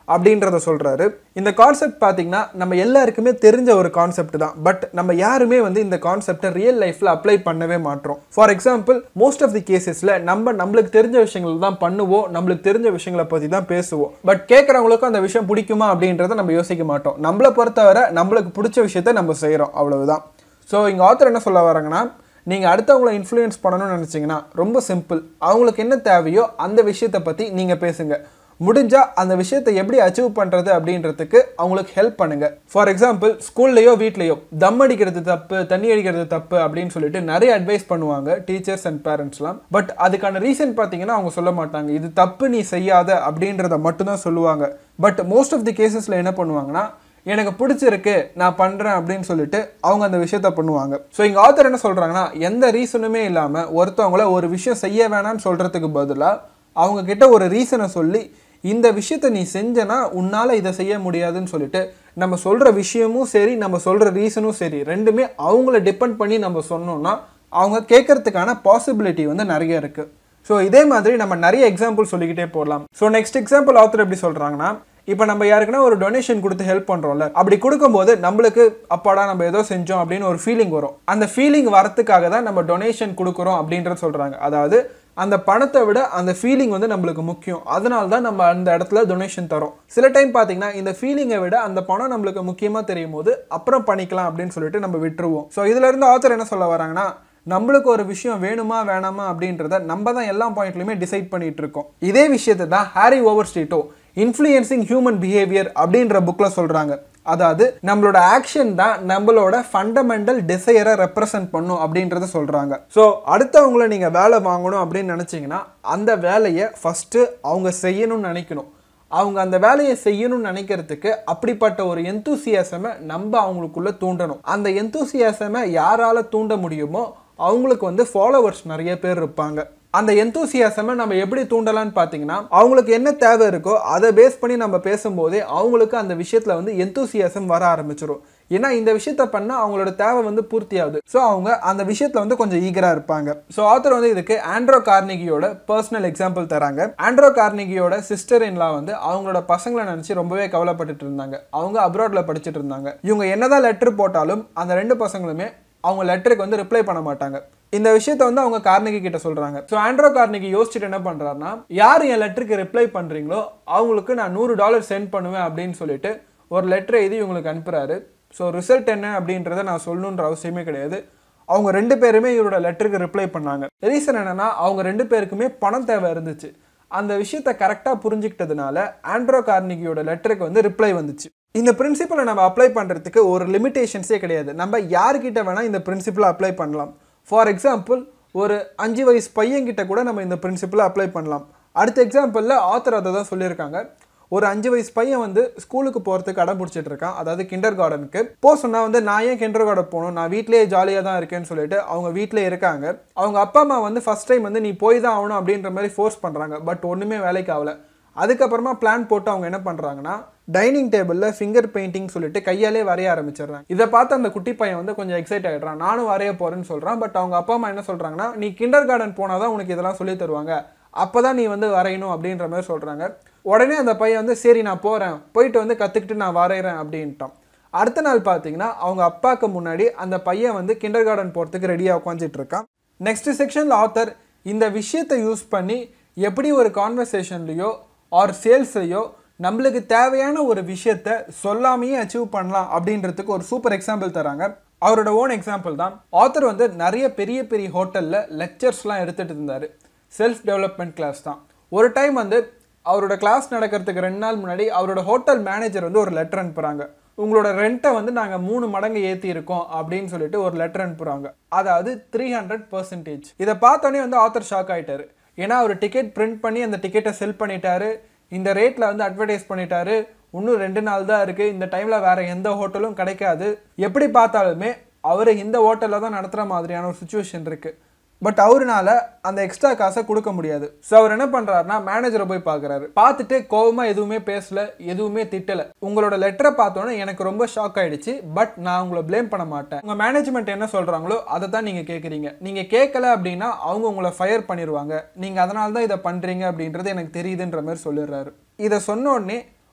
அப்படின்றத சொல்றாரு இந்த கான்செப்ட் பார்த்தீங்கன்னா நம்ம எல்லாருக்குமே தெரிஞ்ச ஒரு கான்செப்ட் தான் பட் நம்ம யாருமே வந்து இந்த கான்செப்டை ரியல் லைஃப்ல அப்ளை பண்ணவே மாட்டோம் for example most of the கேசஸ்ல நம்ம நம்மளுக்கு தெரிஞ்ச விஷயங்கள் தான் பண்ணுவோம் நம்மளுக்கு தெரிஞ்ச விஷயங்களை பத்தி தான் பேசுவோம் பட் கேட்குறவங்களுக்கும் அந்த விஷயம் பிடிக்குமா அப்படின்றத நம்ம யோசிக்க மாட்டோம் நம்மளை பொறுத்தவரை நம்மளுக்கு பிடிச்ச விஷயத்த நம்ம செய்கிறோம் அவ்வளவுதான் ஸோ இங்கே ஆத்தர் என்ன சொல்ல வராங்கன்னா நீங்கள் அடுத்தவங்கள இன்ஃப்ளூயன்ஸ் பண்ணணும்னு நினச்சிங்கன்னா ரொம்ப சிம்பிள் அவங்களுக்கு என்ன தேவையோ அந்த விஷயத்தை பற்றி நீங்கள் பேசுங்க முடிஞ்சா அந்த விஷயத்தை எப்படி அச்சீவ் பண்ணுறது அப்படின்றதுக்கு அவங்களுக்கு ஹெல்ப் பண்ணுங்க ஃபார் எக்ஸாம்பிள் ஸ்கூல்லையோ வீட்லேயோ தம் அடிக்கிறது தப்பு தண்ணி அடிக்கிறது தப்பு அப்படின்னு சொல்லிட்டு நிறைய அட்வைஸ் பண்ணுவாங்க டீச்சர்ஸ் அண்ட் பேரண்ட்ஸ்லாம் பட் அதுக்கான ரீசன் பார்த்தீங்கன்னா அவங்க சொல்ல மாட்டாங்க இது தப்பு நீ செய்யாத அப்படின்றத மட்டும்தான் சொல்லுவாங்க பட் மோஸ்ட் ஆஃப் தி கேசஸில் என்ன பண்ணுவாங்கன்னா எனக்கு பிடிச்சிருக்கு நான் பண்ணுறேன் அப்படின்னு சொல்லிட்டு அவங்க அந்த விஷயத்த பண்ணுவாங்க ஸோ இங்கே ஆத்தர் என்ன சொல்கிறாங்கன்னா எந்த ரீசனுமே இல்லாமல் ஒருத்தவங்கள ஒரு விஷயம் செய்ய வேணாம்னு சொல்கிறதுக்கு பதிலாக அவங்க கிட்ட ஒரு ரீசனை சொல்லி இந்த விஷயத்த நீ செஞ்சனா உன்னால் இதை செய்ய முடியாதுன்னு சொல்லிட்டு நம்ம சொல்கிற விஷயமும் சரி நம்ம சொல்கிற ரீசனும் சரி ரெண்டுமே அவங்கள டிபெண்ட் பண்ணி நம்ம சொன்னோம்னா அவங்க கேட்கறதுக்கான பாசிபிலிட்டி வந்து நிறைய இருக்குது ஸோ இதே மாதிரி நம்ம நிறைய எக்ஸாம்பிள் சொல்லிக்கிட்டே போடலாம் ஸோ நெக்ஸ்ட் எக்ஸாம்பிள் ஆத்தர் எப்படி சொல்கிறாங்கன்னா இப்போ நம்ம யாருக்குன்னா ஒரு டொனேஷன் கொடுத்து ஹெல்ப் பண்ணுறோம்ல அப்படி கொடுக்கும்போது நம்மளுக்கு அப்பாடா நம்ம ஏதோ செஞ்சோம் அப்படின்னு ஒரு ஃபீலிங் வரும் அந்த ஃபீலிங் வரத்துக்காக தான் நம்ம டொனேஷன் கொடுக்குறோம் அப்படின்றத சொல்கிறாங்க அதாவது அந்த பணத்தை விட அந்த ஃபீலிங் வந்து நம்மளுக்கு முக்கியம் அதனால தான் நம்ம அந்த இடத்துல டொனேஷன் தரோம் சில டைம் பார்த்தீங்கன்னா இந்த ஃபீலிங்கை விட அந்த பணம் நம்மளுக்கு முக்கியமாக தெரியும் போது அப்புறம் பண்ணிக்கலாம் அப்படின்னு சொல்லிட்டு நம்ம விட்டுருவோம் ஸோ இதுல இருந்து ஆத்தர் என்ன சொல்ல வராங்கன்னா நம்மளுக்கு ஒரு விஷயம் வேணுமா வேணாமா அப்படின்றத நம்ம தான் எல்லா பாயிண்ட்லையுமே டிசைட் பண்ணிட்டு இருக்கோம் இதே விஷயத்தை தான் ஹாரி ஓவர் ஸ்ட்ரீட்டோ இன்ஃப்ளூயன்சிங் ஹியூமன் பிஹேவியர் அப்படின்ற புக்கில் சொல்கிறாங்க அதாவது நம்மளோட ஆக்ஷன் தான் நம்மளோட ஃபண்டமெண்டல் டிசையரை ரெப்ரசன்ட் பண்ணும் அப்படின்றத சொல்கிறாங்க ஸோ அடுத்தவங்கள நீங்கள் வேலை வாங்கணும் அப்படின்னு நினச்சிங்கன்னா அந்த வேலையை ஃபஸ்ட்டு அவங்க செய்யணும்னு நினைக்கணும் அவங்க அந்த வேலையை செய்யணும்னு நினைக்கிறதுக்கு அப்படிப்பட்ட ஒரு எந்தூசியாசமை நம்ம அவங்களுக்குள்ள தூண்டணும் அந்த எந்தூசியாசமை யாரால தூண்ட முடியுமோ அவங்களுக்கு வந்து ஃபாலோவர்ஸ் நிறைய பேர் இருப்பாங்க அந்த எந்தூசியாசமை நம்ம எப்படி தூண்டலாம்னு பார்த்தீங்கன்னா அவங்களுக்கு என்ன தேவை இருக்கோ அதை பேஸ் பண்ணி நம்ம பேசும்போதே அவங்களுக்கு அந்த விஷயத்தில் வந்து எந்தூசியாசம் வர ஆரம்பிச்சிடும் ஏன்னா இந்த விஷயத்த பண்ணால் அவங்களோட தேவை வந்து பூர்த்தி ஆகுது ஸோ அவங்க அந்த விஷயத்தில் வந்து கொஞ்சம் ஈகராக இருப்பாங்க ஸோ ஆத்தர் வந்து இதுக்கு ஆண்ட்ரோ கார்னிகியோட பர்சனல் எக்ஸாம்பிள் தராங்க ஆண்ட்ரோ கார்னிகியோட சிஸ்டர் இன்லா வந்து அவங்களோட பசங்களை நினச்சி ரொம்பவே கவலைப்பட்டுட்டு இருந்தாங்க அவங்க அப்ராட்ல படிச்சுட்டு இருந்தாங்க இவங்க என்னதான் லெட்டர் போட்டாலும் அந்த ரெண்டு பசங்களுமே அவங்க லெட்டருக்கு வந்து ரிப்ளை பண்ண மாட்டாங்க இந்த விஷயத்த வந்து அவங்க கார்னிகி கிட்ட சொல்றாங்க ஸோ ஆண்ட்ரோ கார்னிகி யோசிச்சுட்டு என்ன பண்றாருன்னா யார் என் லெட்டருக்கு ரிப்ளை பண்றீங்களோ அவங்களுக்கு நான் நூறு டாலர் சென்ட் பண்ணுவேன் அப்படின்னு சொல்லிட்டு ஒரு லெட்டர் எழுதி இவங்களுக்கு அனுப்புறாரு ஸோ ரிசல்ட் என்ன அப்படின்றத நான் சொல்லணுன்ற அவசியமே கிடையாது அவங்க ரெண்டு பேருமே இவரோட லெட்டருக்கு ரிப்ளை பண்ணாங்க ரீசன் என்னன்னா அவங்க ரெண்டு பேருக்குமே பணம் தேவை இருந்துச்சு அந்த விஷயத்த கரெக்டாக புரிஞ்சுக்கிட்டதுனால ஆண்ட்ரோ கார்னிகியோட லெட்டருக்கு வந்து ரிப்ளை வந்துச்சு இந்த பிரின்சிபலை நம்ம அப்ளை பண்ணுறதுக்கு ஒரு லிமிடேஷன்ஸே கிடையாது நம்ம யார்கிட்ட வேணால் இந்த பிரின்சிபலை அப்ளை பண்ணலாம் ஃபார் எக்ஸாம்பிள் ஒரு அஞ்சு வயசு பையன்கிட்ட கூட நம்ம இந்த பிரின்சிபலை அப்ளை பண்ணலாம் அடுத்த எக்ஸாம்பிளில் ஆத்தர் அதை தான் சொல்லியிருக்காங்க ஒரு அஞ்சு வயசு பையன் வந்து ஸ்கூலுக்கு போகிறதுக்கு அடம் பிடிச்சிட்டு இருக்கான் அதாவது கிண்டர் கார்டனுக்கு போ சொன்னால் வந்து நான் ஏன் கிண்டர் கார்டன் போகணும் நான் வீட்டிலேயே ஜாலியாக தான் இருக்கேன்னு சொல்லிட்டு அவங்க வீட்டிலே இருக்காங்க அவங்க அப்பா அம்மா வந்து ஃபர்ஸ்ட் டைம் வந்து நீ போய் தான் ஆகணும் அப்படின்ற மாதிரி ஃபோர்ஸ் பண்ணுறாங்க பட் ஒன்றுமே வேலைக்கு ஆகல அதுக்கப்புறமா பிளான் போட்டு அவங்க என்ன பண்ணுறாங்கன்னா டைனிங் டேபிளில் ஃபிங்கர் பெயிண்டிங் சொல்லிட்டு கையாலே வரைய ஆரம்பிச்சிடுறாங்க இதை பார்த்து அந்த குட்டி பையன் வந்து கொஞ்சம் எக்ஸைட் ஆகிடுறான் நானும் வரைய போகிறேன்னு சொல்கிறான் பட் அவங்க அப்பா அம்மா என்ன சொல்கிறாங்கன்னா நீ கிண்டர் கார்டன் போனால் தான் உனக்கு இதெல்லாம் சொல்லி தருவாங்க அப்போ தான் நீ வந்து வரையணும் அப்படின்ற மாதிரி சொல்கிறாங்க உடனே அந்த பையன் வந்து சரி நான் போகிறேன் போயிட்டு வந்து கற்றுக்கிட்டு நான் வரைகிறேன் அப்படின்ட்டான் அடுத்த நாள் பார்த்தீங்கன்னா அவங்க அப்பாவுக்கு முன்னாடி அந்த பையன் வந்து கிண்டர் கார்டன் போகிறதுக்கு ரெடியாக உட்காந்துட்டு இருக்கான் நெக்ஸ்ட் செக்ஷனில் ஆத்தர் இந்த விஷயத்தை யூஸ் பண்ணி எப்படி ஒரு கான்வர்சேஷன்லேயோ ஆர் சேல்ஸ்லையோ நம்மளுக்கு தேவையான ஒரு விஷயத்த சொல்லாமையே அச்சீவ் பண்ணலாம் அப்படின்றதுக்கு ஒரு சூப்பர் எக்ஸாம்பிள் தராங்க அவரோட ஓன் எக்ஸாம்பிள் தான் ஆத்தர் வந்து நிறைய பெரிய பெரிய ஹோட்டலில் லெக்சர்ஸ்லாம் எடுத்துகிட்டு இருந்தார் செல்ஃப் டெவலப்மெண்ட் கிளாஸ் தான் ஒரு டைம் வந்து அவரோட கிளாஸ் நடக்கிறதுக்கு ரெண்டு நாள் முன்னாடி அவரோட ஹோட்டல் மேனேஜர் வந்து ஒரு லெட்டர் அனுப்புகிறாங்க உங்களோட ரெண்ட்டை வந்து நாங்கள் மூணு மடங்கு ஏற்றி இருக்கோம் அப்படின்னு சொல்லிட்டு ஒரு லெட்டர் அனுப்புகிறாங்க அதாவது த்ரீ ஹண்ட்ரட் பர்சன்டேஜ் இதை பார்த்தோன்னே வந்து ஆத்தர் ஷாக் ஆயிட்டாரு ஏன்னா அவர் டிக்கெட் பிரிண்ட் பண்ணி அந்த டிக்கெட்டை செல் பண்ணிட்டாரு இந்த ரேட்டில் வந்து அட்வர்டைஸ் பண்ணிட்டாரு இன்னும் ரெண்டு நாள் தான் இருக்குது இந்த டைமில் வேற எந்த ஹோட்டலும் கிடைக்காது எப்படி பார்த்தாலுமே அவர் இந்த ஹோட்டலில் தான் நடத்துகிற மாதிரியான ஒரு சுச்சுவேஷன் இருக்குது பட் அவருனால அந்த எக்ஸ்ட்ரா காசை கொடுக்க முடியாது ஸோ அவர் என்ன பண்ணுறாருனா மேனேஜரை போய் பார்க்குறாரு பார்த்துட்டு கோவமாக எதுவுமே பேசல எதுவுமே திட்டலை உங்களோட லெட்டரை பார்த்தோன்னே எனக்கு ரொம்ப ஷாக் ஆயிடுச்சு பட் நான் உங்களை ப்ளேம் பண்ண மாட்டேன் உங்கள் மேனேஜ்மெண்ட் என்ன சொல்கிறாங்களோ அதை தான் நீங்கள் கேட்குறீங்க நீங்கள் கேட்கல அப்படின்னா அவங்க உங்களை ஃபயர் பண்ணிடுவாங்க நீங்கள் அதனால தான் இதை பண்ணுறீங்க அப்படின்றது எனக்கு தெரியுதுன்ற மாதிரி சொல்லிடுறாரு இதை சொன்ன உடனே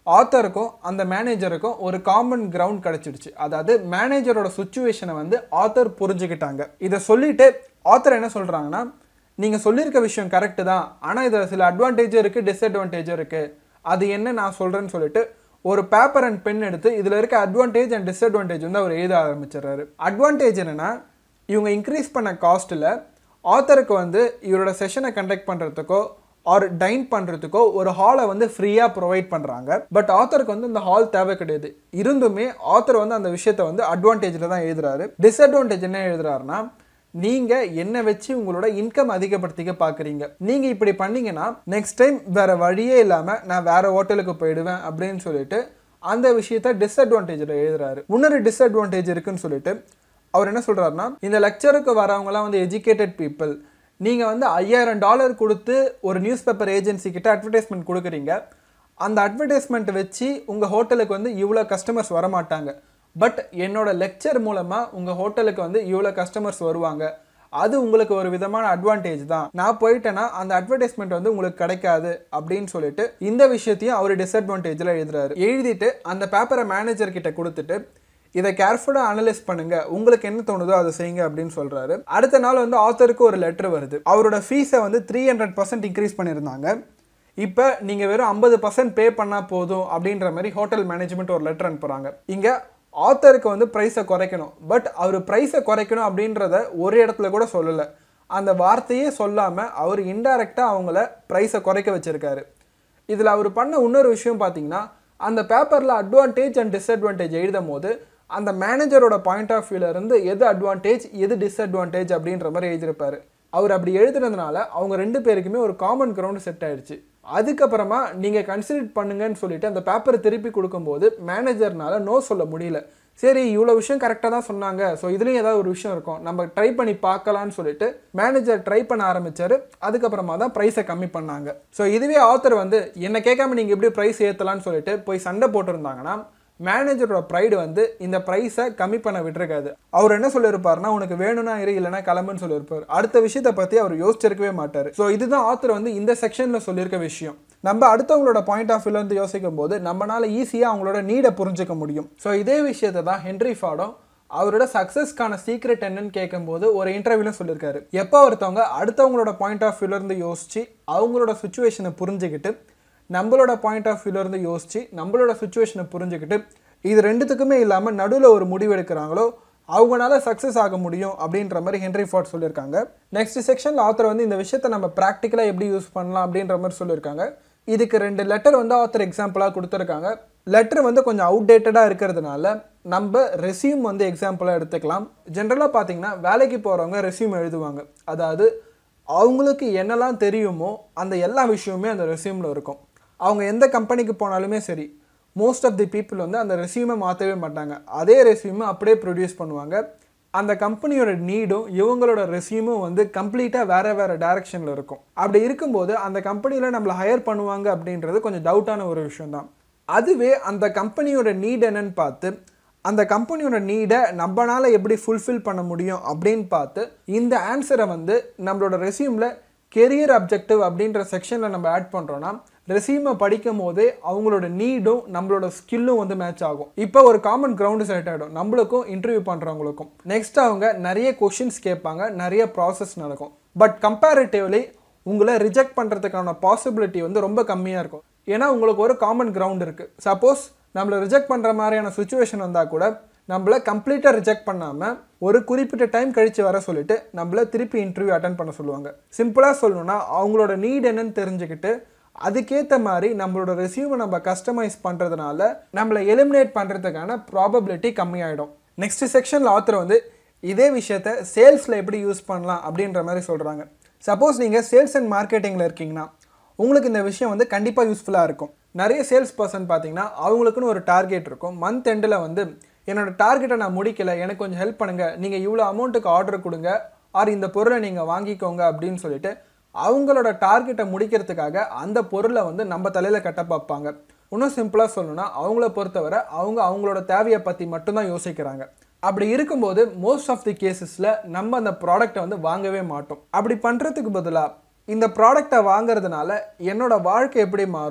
ஆத்தருக்கும் அந்த மேனேஜருக்கும் ஒரு காமன் கிரவுண்ட் கிடைச்சிடுச்சு அதாவது மேனேஜரோட சுச்சுவேஷனை வந்து ஆத்தர் புரிஞ்சுக்கிட்டாங்க இதை சொல்லிட்டு ஆத்தர் என்ன சொல்றாங்கன்னா நீங்க சொல்லியிருக்க விஷயம் கரெக்டு தான் ஆனால் இதில் சில அட்வான்டேஜும் இருக்கு டிஸ்அட்வான்டேஜும் இருக்கு அது என்ன நான் சொல்றேன்னு சொல்லிட்டு ஒரு பேப்பர் அண்ட் பென் எடுத்து இதில் இருக்க அட்வான்டேஜ் அண்ட் டிஸ்அட்வான்டேஜ் வந்து அவர் எழுத ஆரம்பிச்சிடுறாரு அட்வான்டேஜ் என்னன்னா இவங்க இன்க்ரீஸ் பண்ண காஸ்ட்டில் ஆத்தருக்கு வந்து இவரோட செஷனை கண்டக்ட் பண்ணுறதுக்கோ ஆர் டைன் பண்ணுறதுக்கோ ஒரு ஹாலை வந்து ஃப்ரீயாக ப்ரொவைட் பண்ணுறாங்க பட் ஆத்தருக்கு வந்து இந்த ஹால் தேவை கிடையாது இருந்துமே ஆத்தர் வந்து அந்த விஷயத்தை வந்து அட்வான்டேஜில் தான் எழுதுறாரு டிஸ்அட்வான்டேஜ் என்ன எழுதுறாருன்னா நீங்கள் என்ன வச்சு உங்களோட இன்கம் அதிகப்படுத்திக்க பார்க்குறீங்க நீங்கள் இப்படி பண்ணீங்கன்னா நெக்ஸ்ட் டைம் வேற வழியே இல்லாமல் நான் வேற ஹோட்டலுக்கு போயிடுவேன் அப்படின்னு சொல்லிட்டு அந்த விஷயத்த டிஸ்அட்வான்டேஜில் எழுதுறாரு இன்னொரு டிஸ்அட்வான்டேஜ் இருக்குன்னு சொல்லிட்டு அவர் என்ன சொல்றாருன்னா இந்த லெக்சருக்கு வரவங்கலாம் வந்து எஜுகேட்டட் பீப்புள் நீங்கள் வந்து ஐயாயிரம் டாலர் கொடுத்து ஒரு நியூஸ் பேப்பர் ஏஜென்சி கிட்ட அட்வர்டைஸ்மெண்ட் கொடுக்குறீங்க அந்த அட்வர்டைஸ்மெண்ட் வச்சு உங்கள் ஹோட்டலுக்கு வந்து இவ்வளோ கஸ்டமர்ஸ் வரமாட்டாங்க பட் என்னோட லெக்சர் மூலமாக உங்கள் ஹோட்டலுக்கு வந்து இவ்வளோ கஸ்டமர்ஸ் வருவாங்க அது உங்களுக்கு ஒரு விதமான அட்வான்டேஜ் தான் நான் போயிட்டேன்னா அந்த அட்வர்டைஸ்மெண்ட் வந்து உங்களுக்கு கிடைக்காது அப்படின்னு சொல்லிட்டு இந்த விஷயத்தையும் அவர் டிஸ்அட்வான்டேஜில் எழுதுறாரு எழுதிட்டு அந்த பேப்பரை மேனேஜர் கிட்ட கொடுத்துட்டு இதை கேர்ஃபுல்லாக அனலைஸ் பண்ணுங்க உங்களுக்கு என்ன தோணுதோ அதை செய்யுங்க அப்படின்னு சொல்றாரு அடுத்த நாள் வந்து ஆத்தருக்கு ஒரு லெட்டர் வருது அவரோட ஃபீஸை வந்து த்ரீ ஹண்ட்ரட் பர்சன்ட் இன்க்ரீஸ் பண்ணியிருந்தாங்க இப்போ நீங்கள் வெறும் ஐம்பது பர்சன்ட் பே பண்ணால் போதும் அப்படின்ற மாதிரி ஹோட்டல் மேனேஜ்மெண்ட் ஒரு லெட்டர் அனுப்புகிறாங்க இங்கே ஆத்தருக்கு வந்து ப்ரைஸை குறைக்கணும் பட் அவர் ப்ரைஸை குறைக்கணும் அப்படின்றத ஒரு இடத்துல கூட சொல்லலை அந்த வார்த்தையே சொல்லாமல் அவர் இன்டைரக்டாக அவங்கள ப்ரைஸை குறைக்க வச்சிருக்காரு இதில் அவர் பண்ண இன்னொரு விஷயம் பார்த்தீங்கன்னா அந்த பேப்பரில் அட்வான்டேஜ் அண்ட் டிஸ்அட்வான்டேஜ் எழுதும் போது அந்த மேனேஜரோட பாயிண்ட் ஆஃப் வியூல இருந்து எது அட்வான்டேஜ் எது டிஸ்அட்வான்டேஜ் அப்படின்ற மாதிரி எழுதியிருப்பாரு அவர் அப்படி எழுதுனதுனால அவங்க ரெண்டு பேருக்குமே ஒரு காமன் கிரவுண்ட் செட் ஆயிடுச்சு அதுக்கப்புறமா நீங்கள் கன்சிடர் பண்ணுங்கன்னு சொல்லிட்டு அந்த பேப்பரை திருப்பி கொடுக்கும்போது மேனேஜர்னால நோ சொல்ல முடியல சரி இவ்வளோ விஷயம் கரெக்டாக தான் சொன்னாங்க ஸோ இதுலேயும் ஏதாவது ஒரு விஷயம் இருக்கும் நம்ம ட்ரை பண்ணி பார்க்கலான்னு சொல்லிட்டு மேனேஜர் ட்ரை பண்ண ஆரம்பிச்சாரு அதுக்கப்புறமா தான் ப்ரைஸை கம்மி பண்ணாங்க ஸோ இதுவே ஆத்தர் வந்து என்ன கேட்காம நீங்கள் எப்படி ப்ரைஸ் ஏற்றலாம்னு சொல்லிட்டு போய் சண்டை போட்டிருந்தாங்கன்னா மேனேஜரோட ப்ரைடு வந்து இந்த ப்ரைஸை கம்மி பண்ண விட்டுருக்காது அவர் என்ன சொல்லியிருப்பாருன்னா உனக்கு வேணும்னா இரு இல்லைனா கிளம்புன்னு சொல்லியிருப்பார் அடுத்த விஷயத்தை பற்றி அவர் யோசிச்சிருக்கவே மாட்டார் ஸோ இதுதான் ஆத்தர் வந்து இந்த செக்ஷனில் சொல்லியிருக்க விஷயம் நம்ம அடுத்தவங்களோட பாயிண்ட் ஆஃப் வியூல இருந்து யோசிக்கும் போது நம்மளால ஈஸியாக அவங்களோட நீடை புரிஞ்சுக்க முடியும் ஸோ இதே விஷயத்தை தான் ஹென்ரி ஃபாடம் அவரோட சக்ஸஸ்க்கான சீக்ரெட் என்னன்னு கேட்கும்போது ஒரு இன்டர்வியூல சொல்லியிருக்காரு எப்போ ஒருத்தவங்க அடுத்தவங்களோட பாயிண்ட் ஆஃப் வியூல இருந்து யோசிச்சு அவங்களோட சுச்சுவேஷனை புரிஞ்சுக்கிட்டு நம்மளோட பாயிண்ட் ஆஃப் வியூல இருந்து யோசிச்சு நம்மளோட சுச்சுவேஷனை புரிஞ்சுக்கிட்டு இது ரெண்டுத்துக்குமே இல்லாமல் நடுவில் ஒரு முடிவு எடுக்கிறாங்களோ அவங்களால சக்ஸஸ் ஆக முடியும் அப்படின்ற மாதிரி ஹென்ரி ஃபார்ட் சொல்லியிருக்காங்க நெக்ஸ்ட் செக்ஷனில் ஆத்தர் வந்து இந்த விஷயத்தை நம்ம ப்ராக்டிக்கலாக எப்படி யூஸ் பண்ணலாம் அப்படின்ற மாதிரி சொல்லியிருக்காங்க இதுக்கு ரெண்டு லெட்டர் வந்து ஆத்தர் எக்ஸாம்பிளாக கொடுத்துருக்காங்க லெட்டர் வந்து கொஞ்சம் அவுடேட்டடாக இருக்கிறதுனால நம்ம ரெசியூம் வந்து எக்ஸாம்பிளாக எடுத்துக்கலாம் ஜென்ரலாக பார்த்தீங்கன்னா வேலைக்கு போகிறவங்க ரெசியூம் எழுதுவாங்க அதாவது அவங்களுக்கு என்னெல்லாம் தெரியுமோ அந்த எல்லா விஷயமுமே அந்த ரெசியூமில் இருக்கும் அவங்க எந்த கம்பெனிக்கு போனாலுமே சரி மோஸ்ட் ஆஃப் தி பீப்புள் வந்து அந்த ரெசியூமை மாற்றவே மாட்டாங்க அதே ரெசியூமை அப்படியே ப்ரொடியூஸ் பண்ணுவாங்க அந்த கம்பெனியோட நீடும் இவங்களோட ரெசியூமும் வந்து கம்ப்ளீட்டாக வேற வேற டைரக்ஷனில் இருக்கும் அப்படி இருக்கும்போது அந்த கம்பெனியில் நம்மளை ஹையர் பண்ணுவாங்க அப்படின்றது கொஞ்சம் டவுட்டான ஒரு விஷயம் தான் அதுவே அந்த கம்பெனியோட நீட் என்னன்னு பார்த்து அந்த கம்பெனியோட நீடை நம்மளால எப்படி ஃபுல்ஃபில் பண்ண முடியும் அப்படின்னு பார்த்து இந்த ஆன்சரை வந்து நம்மளோட ரெசியூமில் கெரியர் அப்ஜெக்டிவ் அப்படின்ற செக்ஷனில் நம்ம ஆட் பண்ணுறோன்னா ரெசியூமை படிக்கும் போதே அவங்களோட நீடும் நம்மளோட ஸ்கில்லும் வந்து மேட்ச் ஆகும் இப்போ ஒரு காமன் கிரவுண்டு செட் ஆகிடும் நம்மளுக்கும் இன்டர்வியூ பண்ணுறவங்களுக்கும் நெக்ஸ்ட் அவங்க நிறைய கொஷின்ஸ் கேட்பாங்க நிறைய ப்ராசஸ் நடக்கும் பட் கம்பேரிட்டிவ்லி உங்களை ரிஜெக்ட் பண்ணுறதுக்கான பாசிபிலிட்டி வந்து ரொம்ப கம்மியாக இருக்கும் ஏன்னா உங்களுக்கு ஒரு காமன் கிரவுண்ட் இருக்குது சப்போஸ் நம்மளை ரிஜெக்ட் பண்ணுற மாதிரியான சுச்சுவேஷன் வந்தால் கூட நம்மளை கம்ப்ளீட்டாக ரிஜெக்ட் பண்ணாமல் ஒரு குறிப்பிட்ட டைம் கழித்து வர சொல்லிட்டு நம்மளை திருப்பி இன்டர்வியூ அட்டன் பண்ண சொல்லுவாங்க சிம்பிளாக சொல்லணும்னா அவங்களோட நீட் என்னன்னு தெரிஞ்சுக்கிட்டு அதுக்கேற்ற மாதிரி நம்மளோட ரெசியூமை நம்ம கஸ்டமைஸ் பண்ணுறதுனால நம்மளை எலிமினேட் பண்ணுறதுக்கான ப்ராபபிலிட்டி கம்மியாயிடும் நெக்ஸ்ட் செக்ஷனில் ஆத்தர் வந்து இதே விஷயத்த சேல்ஸில் எப்படி யூஸ் பண்ணலாம் அப்படின்ற மாதிரி சொல்கிறாங்க சப்போஸ் நீங்கள் சேல்ஸ் அண்ட் மார்க்கெட்டிங்கில் இருக்கீங்கன்னா உங்களுக்கு இந்த விஷயம் வந்து கண்டிப்பாக யூஸ்ஃபுல்லாக இருக்கும் நிறைய சேல்ஸ் பர்சன் பார்த்தீங்கன்னா அவங்களுக்குன்னு ஒரு டார்கெட் இருக்கும் மந்த் எண்டில் வந்து என்னோட டார்கெட்டை நான் முடிக்கல எனக்கு கொஞ்சம் ஹெல்ப் பண்ணுங்கள் நீங்கள் இவ்வளோ அமௌண்ட்டுக்கு ஆர்டர் கொடுங்க ஆர் இந்த பொருளை நீங்கள் வாங்கிக்கோங்க அப்படின்னு சொல்லிட்டு அவங்களோட டார்கெட்டை முடிக்கிறதுக்காக அந்த பொருளை வந்து நம்ம தலையில் கட்ட பார்ப்பாங்க இன்னும் சிம்பிளாக சொல்லணும்னா அவங்கள பொறுத்தவரை அவங்க அவங்களோட தேவையை பற்றி மட்டும்தான் யோசிக்கிறாங்க அப்படி இருக்கும்போது மோஸ்ட் ஆஃப் தி கேசஸில் நம்ம அந்த ப்ராடக்ட்டை வந்து வாங்கவே மாட்டோம் அப்படி பண்ணுறதுக்கு பதிலாக இந்த ப்ராடக்டை வாங்குறதுனால என்னோட வாழ்க்கை எப்படி மாறும்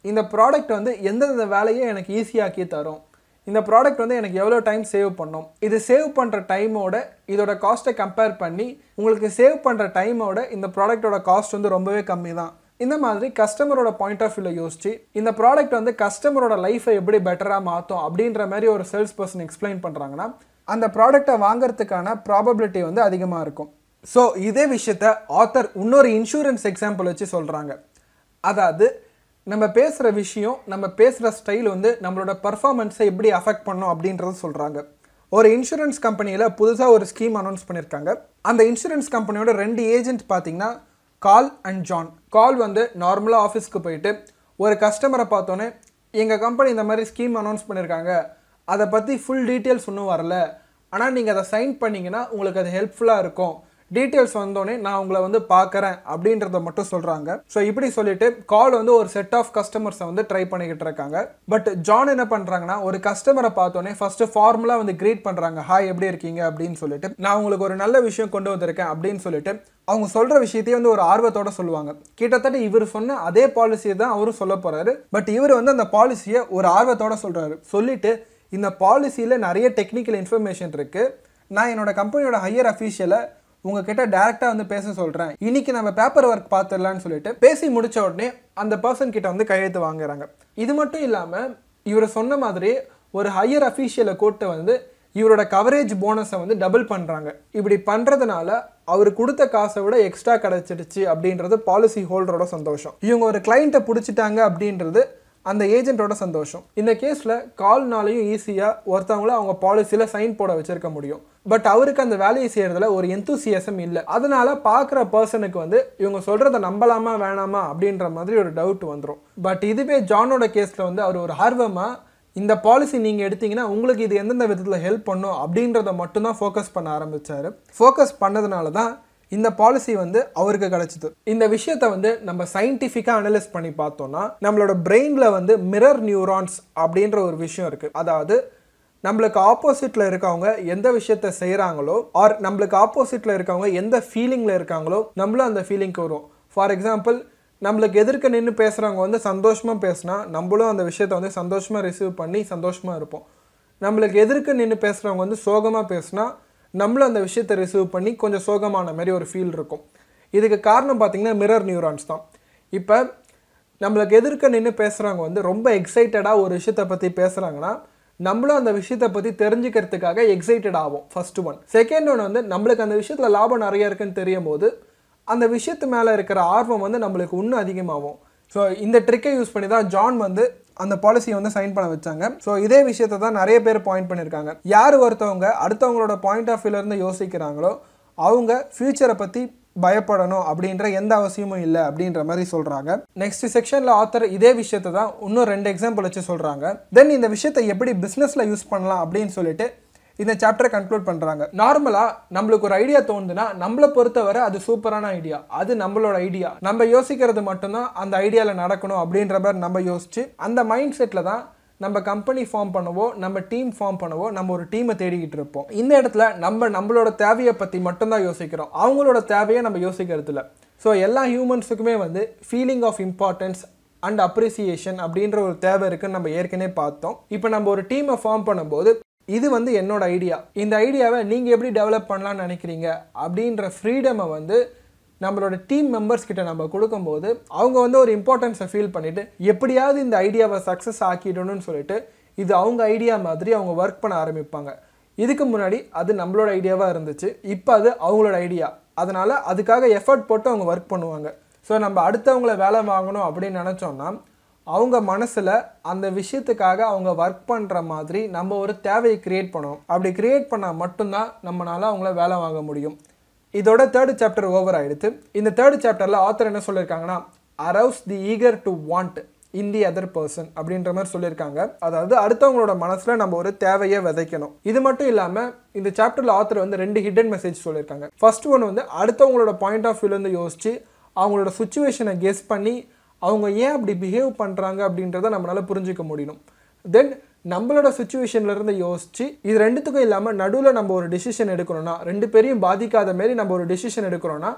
இந்த ப்ராடக்ட் வந்து எந்தெந்த வேலையை எனக்கு ஈஸியாக்கி தரும் இந்த ப்ராடக்ட் வந்து எனக்கு எவ்வளோ டைம் சேவ் பண்ணும் இது சேவ் பண்ணுற டைமோட இதோட காஸ்ட்டை கம்பேர் பண்ணி உங்களுக்கு சேவ் பண்ணுற டைமோட இந்த ப்ராடக்ட்டோட காஸ்ட் வந்து ரொம்பவே கம்மி தான் இந்த மாதிரி கஸ்டமரோட பாயிண்ட் ஆஃப் வியூவில் யோசிச்சு இந்த ப்ராடக்ட் வந்து கஸ்டமரோட லைஃப்பை எப்படி பெட்டராக மாற்றும் அப்படின்ற மாதிரி ஒரு சேல்ஸ் பர்சன் எக்ஸ்பிளைன் பண்ணுறாங்கன்னா அந்த ப்ராடக்ட்டை வாங்குறதுக்கான ப்ராபபிலிட்டி வந்து அதிகமாக இருக்கும் ஸோ இதே விஷயத்த ஆத்தர் இன்னொரு இன்சூரன்ஸ் எக்ஸாம்பிள் வச்சு சொல்கிறாங்க அதாவது நம்ம பேசுகிற விஷயம் நம்ம பேசுகிற ஸ்டைல் வந்து நம்மளோட பர்ஃபார்மன்ஸை எப்படி அஃபெக்ட் பண்ணும் அப்படின்றத சொல்கிறாங்க ஒரு இன்சூரன்ஸ் கம்பெனியில் புதுசாக ஒரு ஸ்கீம் அனௌன்ஸ் பண்ணியிருக்காங்க அந்த இன்சூரன்ஸ் கம்பெனியோட ரெண்டு ஏஜென்ட் பார்த்தீங்கன்னா கால் அண்ட் ஜான் கால் வந்து நார்மலாக ஆஃபீஸ்க்கு போயிட்டு ஒரு கஸ்டமரை பார்த்தோன்னே எங்கள் கம்பெனி இந்த மாதிரி ஸ்கீம் அனௌன்ஸ் பண்ணியிருக்காங்க அதை பற்றி ஃபுல் டீட்டெயில்ஸ் ஒன்றும் வரல ஆனால் நீங்கள் அதை சைன் பண்ணீங்கன்னா உங்களுக்கு அது ஹெல்ப்ஃபுல்லாக இருக்கும் டீட்டெயில்ஸ் வந்தோடனே நான் உங்களை வந்து பார்க்குறேன் அப்படின்றத மட்டும் சொல்கிறாங்க ஸோ இப்படி சொல்லிட்டு கால் வந்து ஒரு செட் ஆஃப் கஸ்டமர்ஸை வந்து ட்ரை பண்ணிக்கிட்டு இருக்காங்க பட் ஜான் என்ன பண்ணுறாங்கன்னா ஒரு கஸ்டமரை பார்த்தோன்னே ஃபர்ஸ்ட் ஃபார்முலா வந்து க்ரீட் பண்ணுறாங்க ஹாய் எப்படி இருக்கீங்க அப்படின்னு சொல்லிட்டு நான் உங்களுக்கு ஒரு நல்ல விஷயம் கொண்டு வந்திருக்கேன் அப்படின்னு சொல்லிட்டு அவங்க சொல்கிற விஷயத்தையே வந்து ஒரு ஆர்வத்தோட சொல்லுவாங்க கிட்டத்தட்ட இவர் சொன்ன அதே பாலிசியை தான் அவரும் சொல்ல போகிறாரு பட் இவர் வந்து அந்த பாலிசியை ஒரு ஆர்வத்தோட சொல்கிறாரு சொல்லிட்டு இந்த பாலிசியில் நிறைய டெக்னிக்கல் இன்ஃபர்மேஷன் இருக்குது நான் என்னோட கம்பெனியோட ஹையர் அஃபீஷியலை உங்ககிட்ட டேரெக்டாக வந்து பேச சொல்கிறேன் இன்னைக்கு நம்ம பேப்பர் ஒர்க் பார்த்துடலான்னு சொல்லிட்டு பேசி முடிச்ச உடனே அந்த பர்சன் கிட்ட வந்து கையெழுத்து வாங்குறாங்க இது மட்டும் இல்லாமல் இவர் சொன்ன மாதிரி ஒரு ஹையர் அஃபீஷியலை கூட்டு வந்து இவரோட கவரேஜ் போனஸை வந்து டபுள் பண்ணுறாங்க இப்படி பண்ணுறதுனால அவர் கொடுத்த காசை விட எக்ஸ்ட்ரா கிடச்சிடுச்சு அப்படின்றது பாலிசி ஹோல்டரோட சந்தோஷம் இவங்க ஒரு கிளைண்ட்டை பிடிச்சிட்டாங்க அப்படின்றது அந்த ஏஜென்ட்டோட சந்தோஷம் இந்த கேஸில் கால்னாலையும் ஈஸியாக ஒருத்தவங்கள அவங்க பாலிசியில் சைன் போட வச்சிருக்க முடியும் பட் அவருக்கு அந்த வேலையை செய்கிறதுல ஒரு எந்தூசியசம் இல்லை அதனால பார்க்குற பர்சனுக்கு வந்து இவங்க சொல்கிறத நம்பலாமா வேணாமா அப்படின்ற மாதிரி ஒரு டவுட் வந்துடும் பட் இதுவே ஜானோட கேஸில் வந்து அவர் ஒரு ஆர்வமாக இந்த பாலிசி நீங்கள் எடுத்தீங்கன்னா உங்களுக்கு இது எந்தெந்த விதத்தில் ஹெல்ப் பண்ணும் அப்படின்றத மட்டும்தான் ஃபோக்கஸ் பண்ண ஆரம்பிச்சாரு ஃபோக்கஸ் பண்ணதுனால தான் இந்த பாலிசி வந்து அவருக்கு கிடைச்சிது இந்த விஷயத்தை வந்து நம்ம சயின்டிஃபிக்காக அனலைஸ் பண்ணி பார்த்தோம்னா நம்மளோட பிரெயினில் வந்து மிரர் நியூரான்ஸ் அப்படின்ற ஒரு விஷயம் இருக்குது அதாவது நம்மளுக்கு ஆப்போசிட்டில் இருக்கவங்க எந்த விஷயத்த செய்கிறாங்களோ ஆர் நம்மளுக்கு ஆப்போசிட்டில் இருக்கவங்க எந்த ஃபீலிங்கில் இருக்காங்களோ நம்மளும் அந்த ஃபீலிங்க்கு வரும் ஃபார் எக்ஸாம்பிள் நம்மளுக்கு எதிர்க்க நின்று பேசுகிறவங்க வந்து சந்தோஷமாக பேசினா நம்மளும் அந்த விஷயத்தை வந்து சந்தோஷமாக ரிசீவ் பண்ணி சந்தோஷமாக இருப்போம் நம்மளுக்கு எதிர்க்க நின்று பேசுகிறவங்க வந்து சோகமாக பேசினா நம்மளும் அந்த விஷயத்தை ரிசீவ் பண்ணி கொஞ்சம் சோகமான மாதிரி ஒரு ஃபீல் இருக்கும் இதுக்கு காரணம் பார்த்தீங்கன்னா மிரர் நியூரான்ஸ் தான் இப்போ நம்மளுக்கு எதிர்க்க நின்று பேசுகிறவங்க வந்து ரொம்ப எக்ஸைட்டடாக ஒரு விஷயத்தை பற்றி பேசுகிறாங்கன்னா நம்மளும் அந்த விஷயத்தை பற்றி தெரிஞ்சுக்கிறதுக்காக எக்ஸைட்டட் ஆகும் ஃபர்ஸ்ட் ஒன் செகண்ட் ஒன் வந்து நம்மளுக்கு அந்த விஷயத்தில் லாபம் நிறைய இருக்குன்னு தெரியும் போது அந்த விஷயத்து மேலே இருக்கிற ஆர்வம் வந்து நம்மளுக்கு இன்னும் அதிகமாகும் ஸோ இந்த ட்ரிக்கை யூஸ் பண்ணி தான் ஜான் வந்து அந்த பாலிசியை வந்து சைன் பண்ண வச்சாங்க ஸோ இதே விஷயத்தை தான் நிறைய பேர் பாயிண்ட் பண்ணியிருக்காங்க யார் ஒருத்தவங்க அடுத்தவங்களோட பாயிண்ட் ஆஃப் வியூலேருந்து யோசிக்கிறாங்களோ அவங்க ஃப்யூச்சரை பற்றி பயப்படணும் அப்படின்ற எந்த அவசியமும் இல்லை அப்படின்ற மாதிரி சொல்கிறாங்க நெக்ஸ்ட் செக்ஷனில் ஆத்தர் இதே விஷயத்தை தான் இன்னும் ரெண்டு எக்ஸாம்பிள் வச்சு சொல்கிறாங்க தென் இந்த விஷயத்தை எப்படி பிஸ்னஸில் யூஸ் பண்ணலாம் அப்படின்னு சொல்லிட்டு இந்த சாப்டரை கன்க்ளூட் பண்ணுறாங்க நார்மலாக நம்மளுக்கு ஒரு ஐடியா தோணுதுன்னா நம்மளை பொறுத்தவரை அது சூப்பரான ஐடியா அது நம்மளோட ஐடியா நம்ம யோசிக்கிறது மட்டும்தான் அந்த ஐடியாவில் நடக்கணும் அப்படின்ற மாதிரி நம்ம யோசிச்சு அந்த மைண்ட் செட்டில் தான் நம்ம கம்பெனி ஃபார்ம் பண்ணவோ நம்ம டீம் ஃபார்ம் பண்ணவோ நம்ம ஒரு டீமை தேடிக்கிட்டு இருப்போம் இந்த இடத்துல நம்ம நம்மளோட தேவையை பற்றி மட்டும்தான் யோசிக்கிறோம் அவங்களோட தேவையை நம்ம யோசிக்கிறது இல்லை ஸோ எல்லா ஹியூமன்ஸுக்குமே வந்து feeling of importance and appreciation அப்படின்ற ஒரு தேவை இருக்குன்னு நம்ம ஏற்கனவே பார்த்தோம் இப்போ நம்ம ஒரு டீமை ஃபார்ம் பண்ணும்போது இது வந்து என்னோட ஐடியா இந்த ஐடியாவை நீங்கள் எப்படி டெவலப் பண்ணலாம்னு நினைக்கிறீங்க அப்படின்ற ஃப்ரீடமை வந்து நம்மளோட டீம் மெம்பர்ஸ் கிட்ட நம்ம கொடுக்கும்போது அவங்க வந்து ஒரு இம்பார்ட்டன்ஸை ஃபீல் பண்ணிட்டு எப்படியாவது இந்த ஐடியாவை சக்ஸஸ் ஆக்கிடணும்னு சொல்லிட்டு இது அவங்க ஐடியா மாதிரி அவங்க ஒர்க் பண்ண ஆரம்பிப்பாங்க இதுக்கு முன்னாடி அது நம்மளோட ஐடியாவாக இருந்துச்சு இப்போ அது அவங்களோட ஐடியா அதனால் அதுக்காக எஃபர்ட் போட்டு அவங்க ஒர்க் பண்ணுவாங்க ஸோ நம்ம அடுத்தவங்கள வேலை வாங்கணும் அப்படின்னு நினச்சோன்னா அவங்க மனசில் அந்த விஷயத்துக்காக அவங்க ஒர்க் பண்ணுற மாதிரி நம்ம ஒரு தேவையை கிரியேட் பண்ணணும் அப்படி கிரியேட் பண்ணால் மட்டும்தான் நம்மளால் அவங்கள வேலை வாங்க முடியும் இதோட தேர்ட் சாப்டர் ஓவர் ஆயிடுச்சு இந்த தேர்ட் சாப்டரில் ஆத்தர் என்ன சொல்லியிருக்காங்கன்னா arouse the eager to want in the other person அப்படின்ற மாதிரி சொல்லியிருக்காங்க அதாவது அடுத்தவங்களோட மனசில் நம்ம ஒரு தேவையை விதைக்கணும் இது மட்டும் இல்லாமல் இந்த சாப்டரில் ஆத்தர் வந்து ரெண்டு ஹிடன் மெசேஜ் சொல்லியிருக்காங்க ஃபர்ஸ்ட் ஒன் வந்து அடுத்தவங்களோட பாயிண்ட் ஆஃப் வியூலேருந்து யோசிச்சு அவங்களோட சுச்சுவேஷனை கெஸ் பண்ணி அவங்க ஏன் அப்படி பிஹேவ் பண்ணுறாங்க அப்படின்றத நம்மளால் புரிஞ்சுக்க முடியும் தென் நம்மளோட சுச்சுவேஷன்ல இருந்து யோசிச்சு இது ரெண்டுத்துக்கும் இல்லாமல் நடுவில் நம்ம ஒரு டிசிஷன் எடுக்கணும்னா ரெண்டு பேரையும் பாதிக்காத மாரி நம்ம ஒரு டிசிஷன் எடுக்கிறோம்னா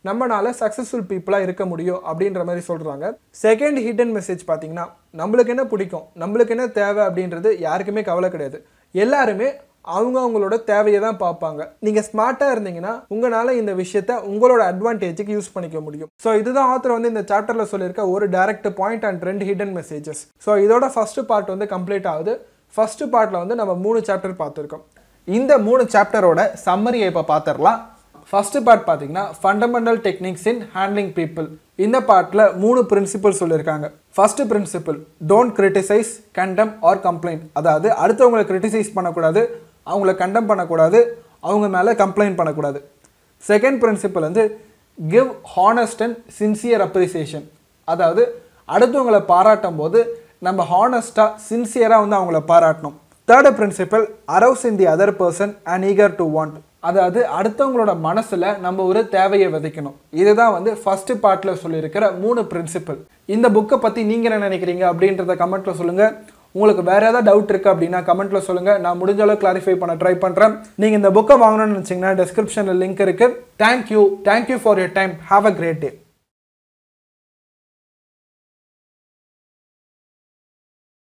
நம்மனால சக்ஸஸ்ஃபுல் பீப்புளாக இருக்க முடியும் அப்படின்ற மாதிரி சொல்கிறாங்க செகண்ட் ஹிடன் மெசேஜ் பார்த்தீங்கன்னா நம்மளுக்கு என்ன பிடிக்கும் நம்மளுக்கு என்ன தேவை அப்படின்றது யாருக்குமே கவலை கிடையாது எல்லாருமே அவங்க அவங்களோட தேவையை தான் பார்ப்பாங்க நீங்கள் ஸ்மார்ட்டாக இருந்தீங்கன்னா உங்களால் இந்த விஷயத்த உங்களோட அட்வான்டேஜுக்கு யூஸ் பண்ணிக்க முடியும் ஸோ இதுதான் ஆத்தர் வந்து இந்த சாப்டரில் சொல்லியிருக்க ஒரு டைரக்ட் பாயிண்ட் அண்ட் ரெண்டு ஹிடன் மெசேஜஸ் ஸோ இதோட ஃபர்ஸ்ட் பார்ட் வந்து கம்ப்ளீட் ஆகுது ஃபர்ஸ்ட் பார்ட்டில் வந்து நம்ம மூணு சாப்டர் பார்த்துருக்கோம் இந்த மூணு சாப்டரோட சம்மரியை இப்போ பார்த்துடலாம் ஃபர்ஸ்ட் பார்ட் பார்த்தீங்கன்னா fundamental techniques in handling people இந்த பார்ட்டில் மூணு பிரின்சிபல் சொல்லியிருக்காங்க first principle don't criticise condemn or complaint அதாவது அடுத்தவங்களை கிரிட்டிசைஸ் பண்ணக்கூடாது அவங்கள கண்டம் பண்ணக்கூடாது அவங்க மேலே கம்ப்ளைண்ட் பண்ணக்கூடாது செகண்ட் பிரின்சிபல் வந்து give honest and sincere appreciation அதாவது அடுத்தவங்களை பாராட்டும் போது நம்ம ஹானஸ்ட்டாக சின்சியராக வந்து அவங்கள பாராட்டணும் third principle arouse in the other person and eager to want அதாவது அடுத்தவங்களோட மனசில் நம்ம ஒரு தேவையை விதைக்கணும் இதுதான் வந்து ஃபர்ஸ்ட் பார்ட்டில் சொல்லியிருக்கிற மூணு பிரின்சிபல் இந்த புக்கை பற்றி நீங்கள் என்ன நினைக்கிறீங்க அப்படின்றத கமெண்ட்டில் சொல்லுங்கள் உங்களுக்கு வேற ஏதாவது டவுட் இருக்குது அப்படின்னா கமெண்ட்டில் சொல்லுங்கள் நான் முடிஞ்ச அளவு கிளாரிஃபை பண்ண ட்ரை பண்ணுறேன் நீங்கள் இந்த புக்கை வாங்கணும்னு நினச்சிங்கன்னா டிஸ்கிரிப்ஷனில் லிங்க் இருக்குது thank you thank you for your time have a great day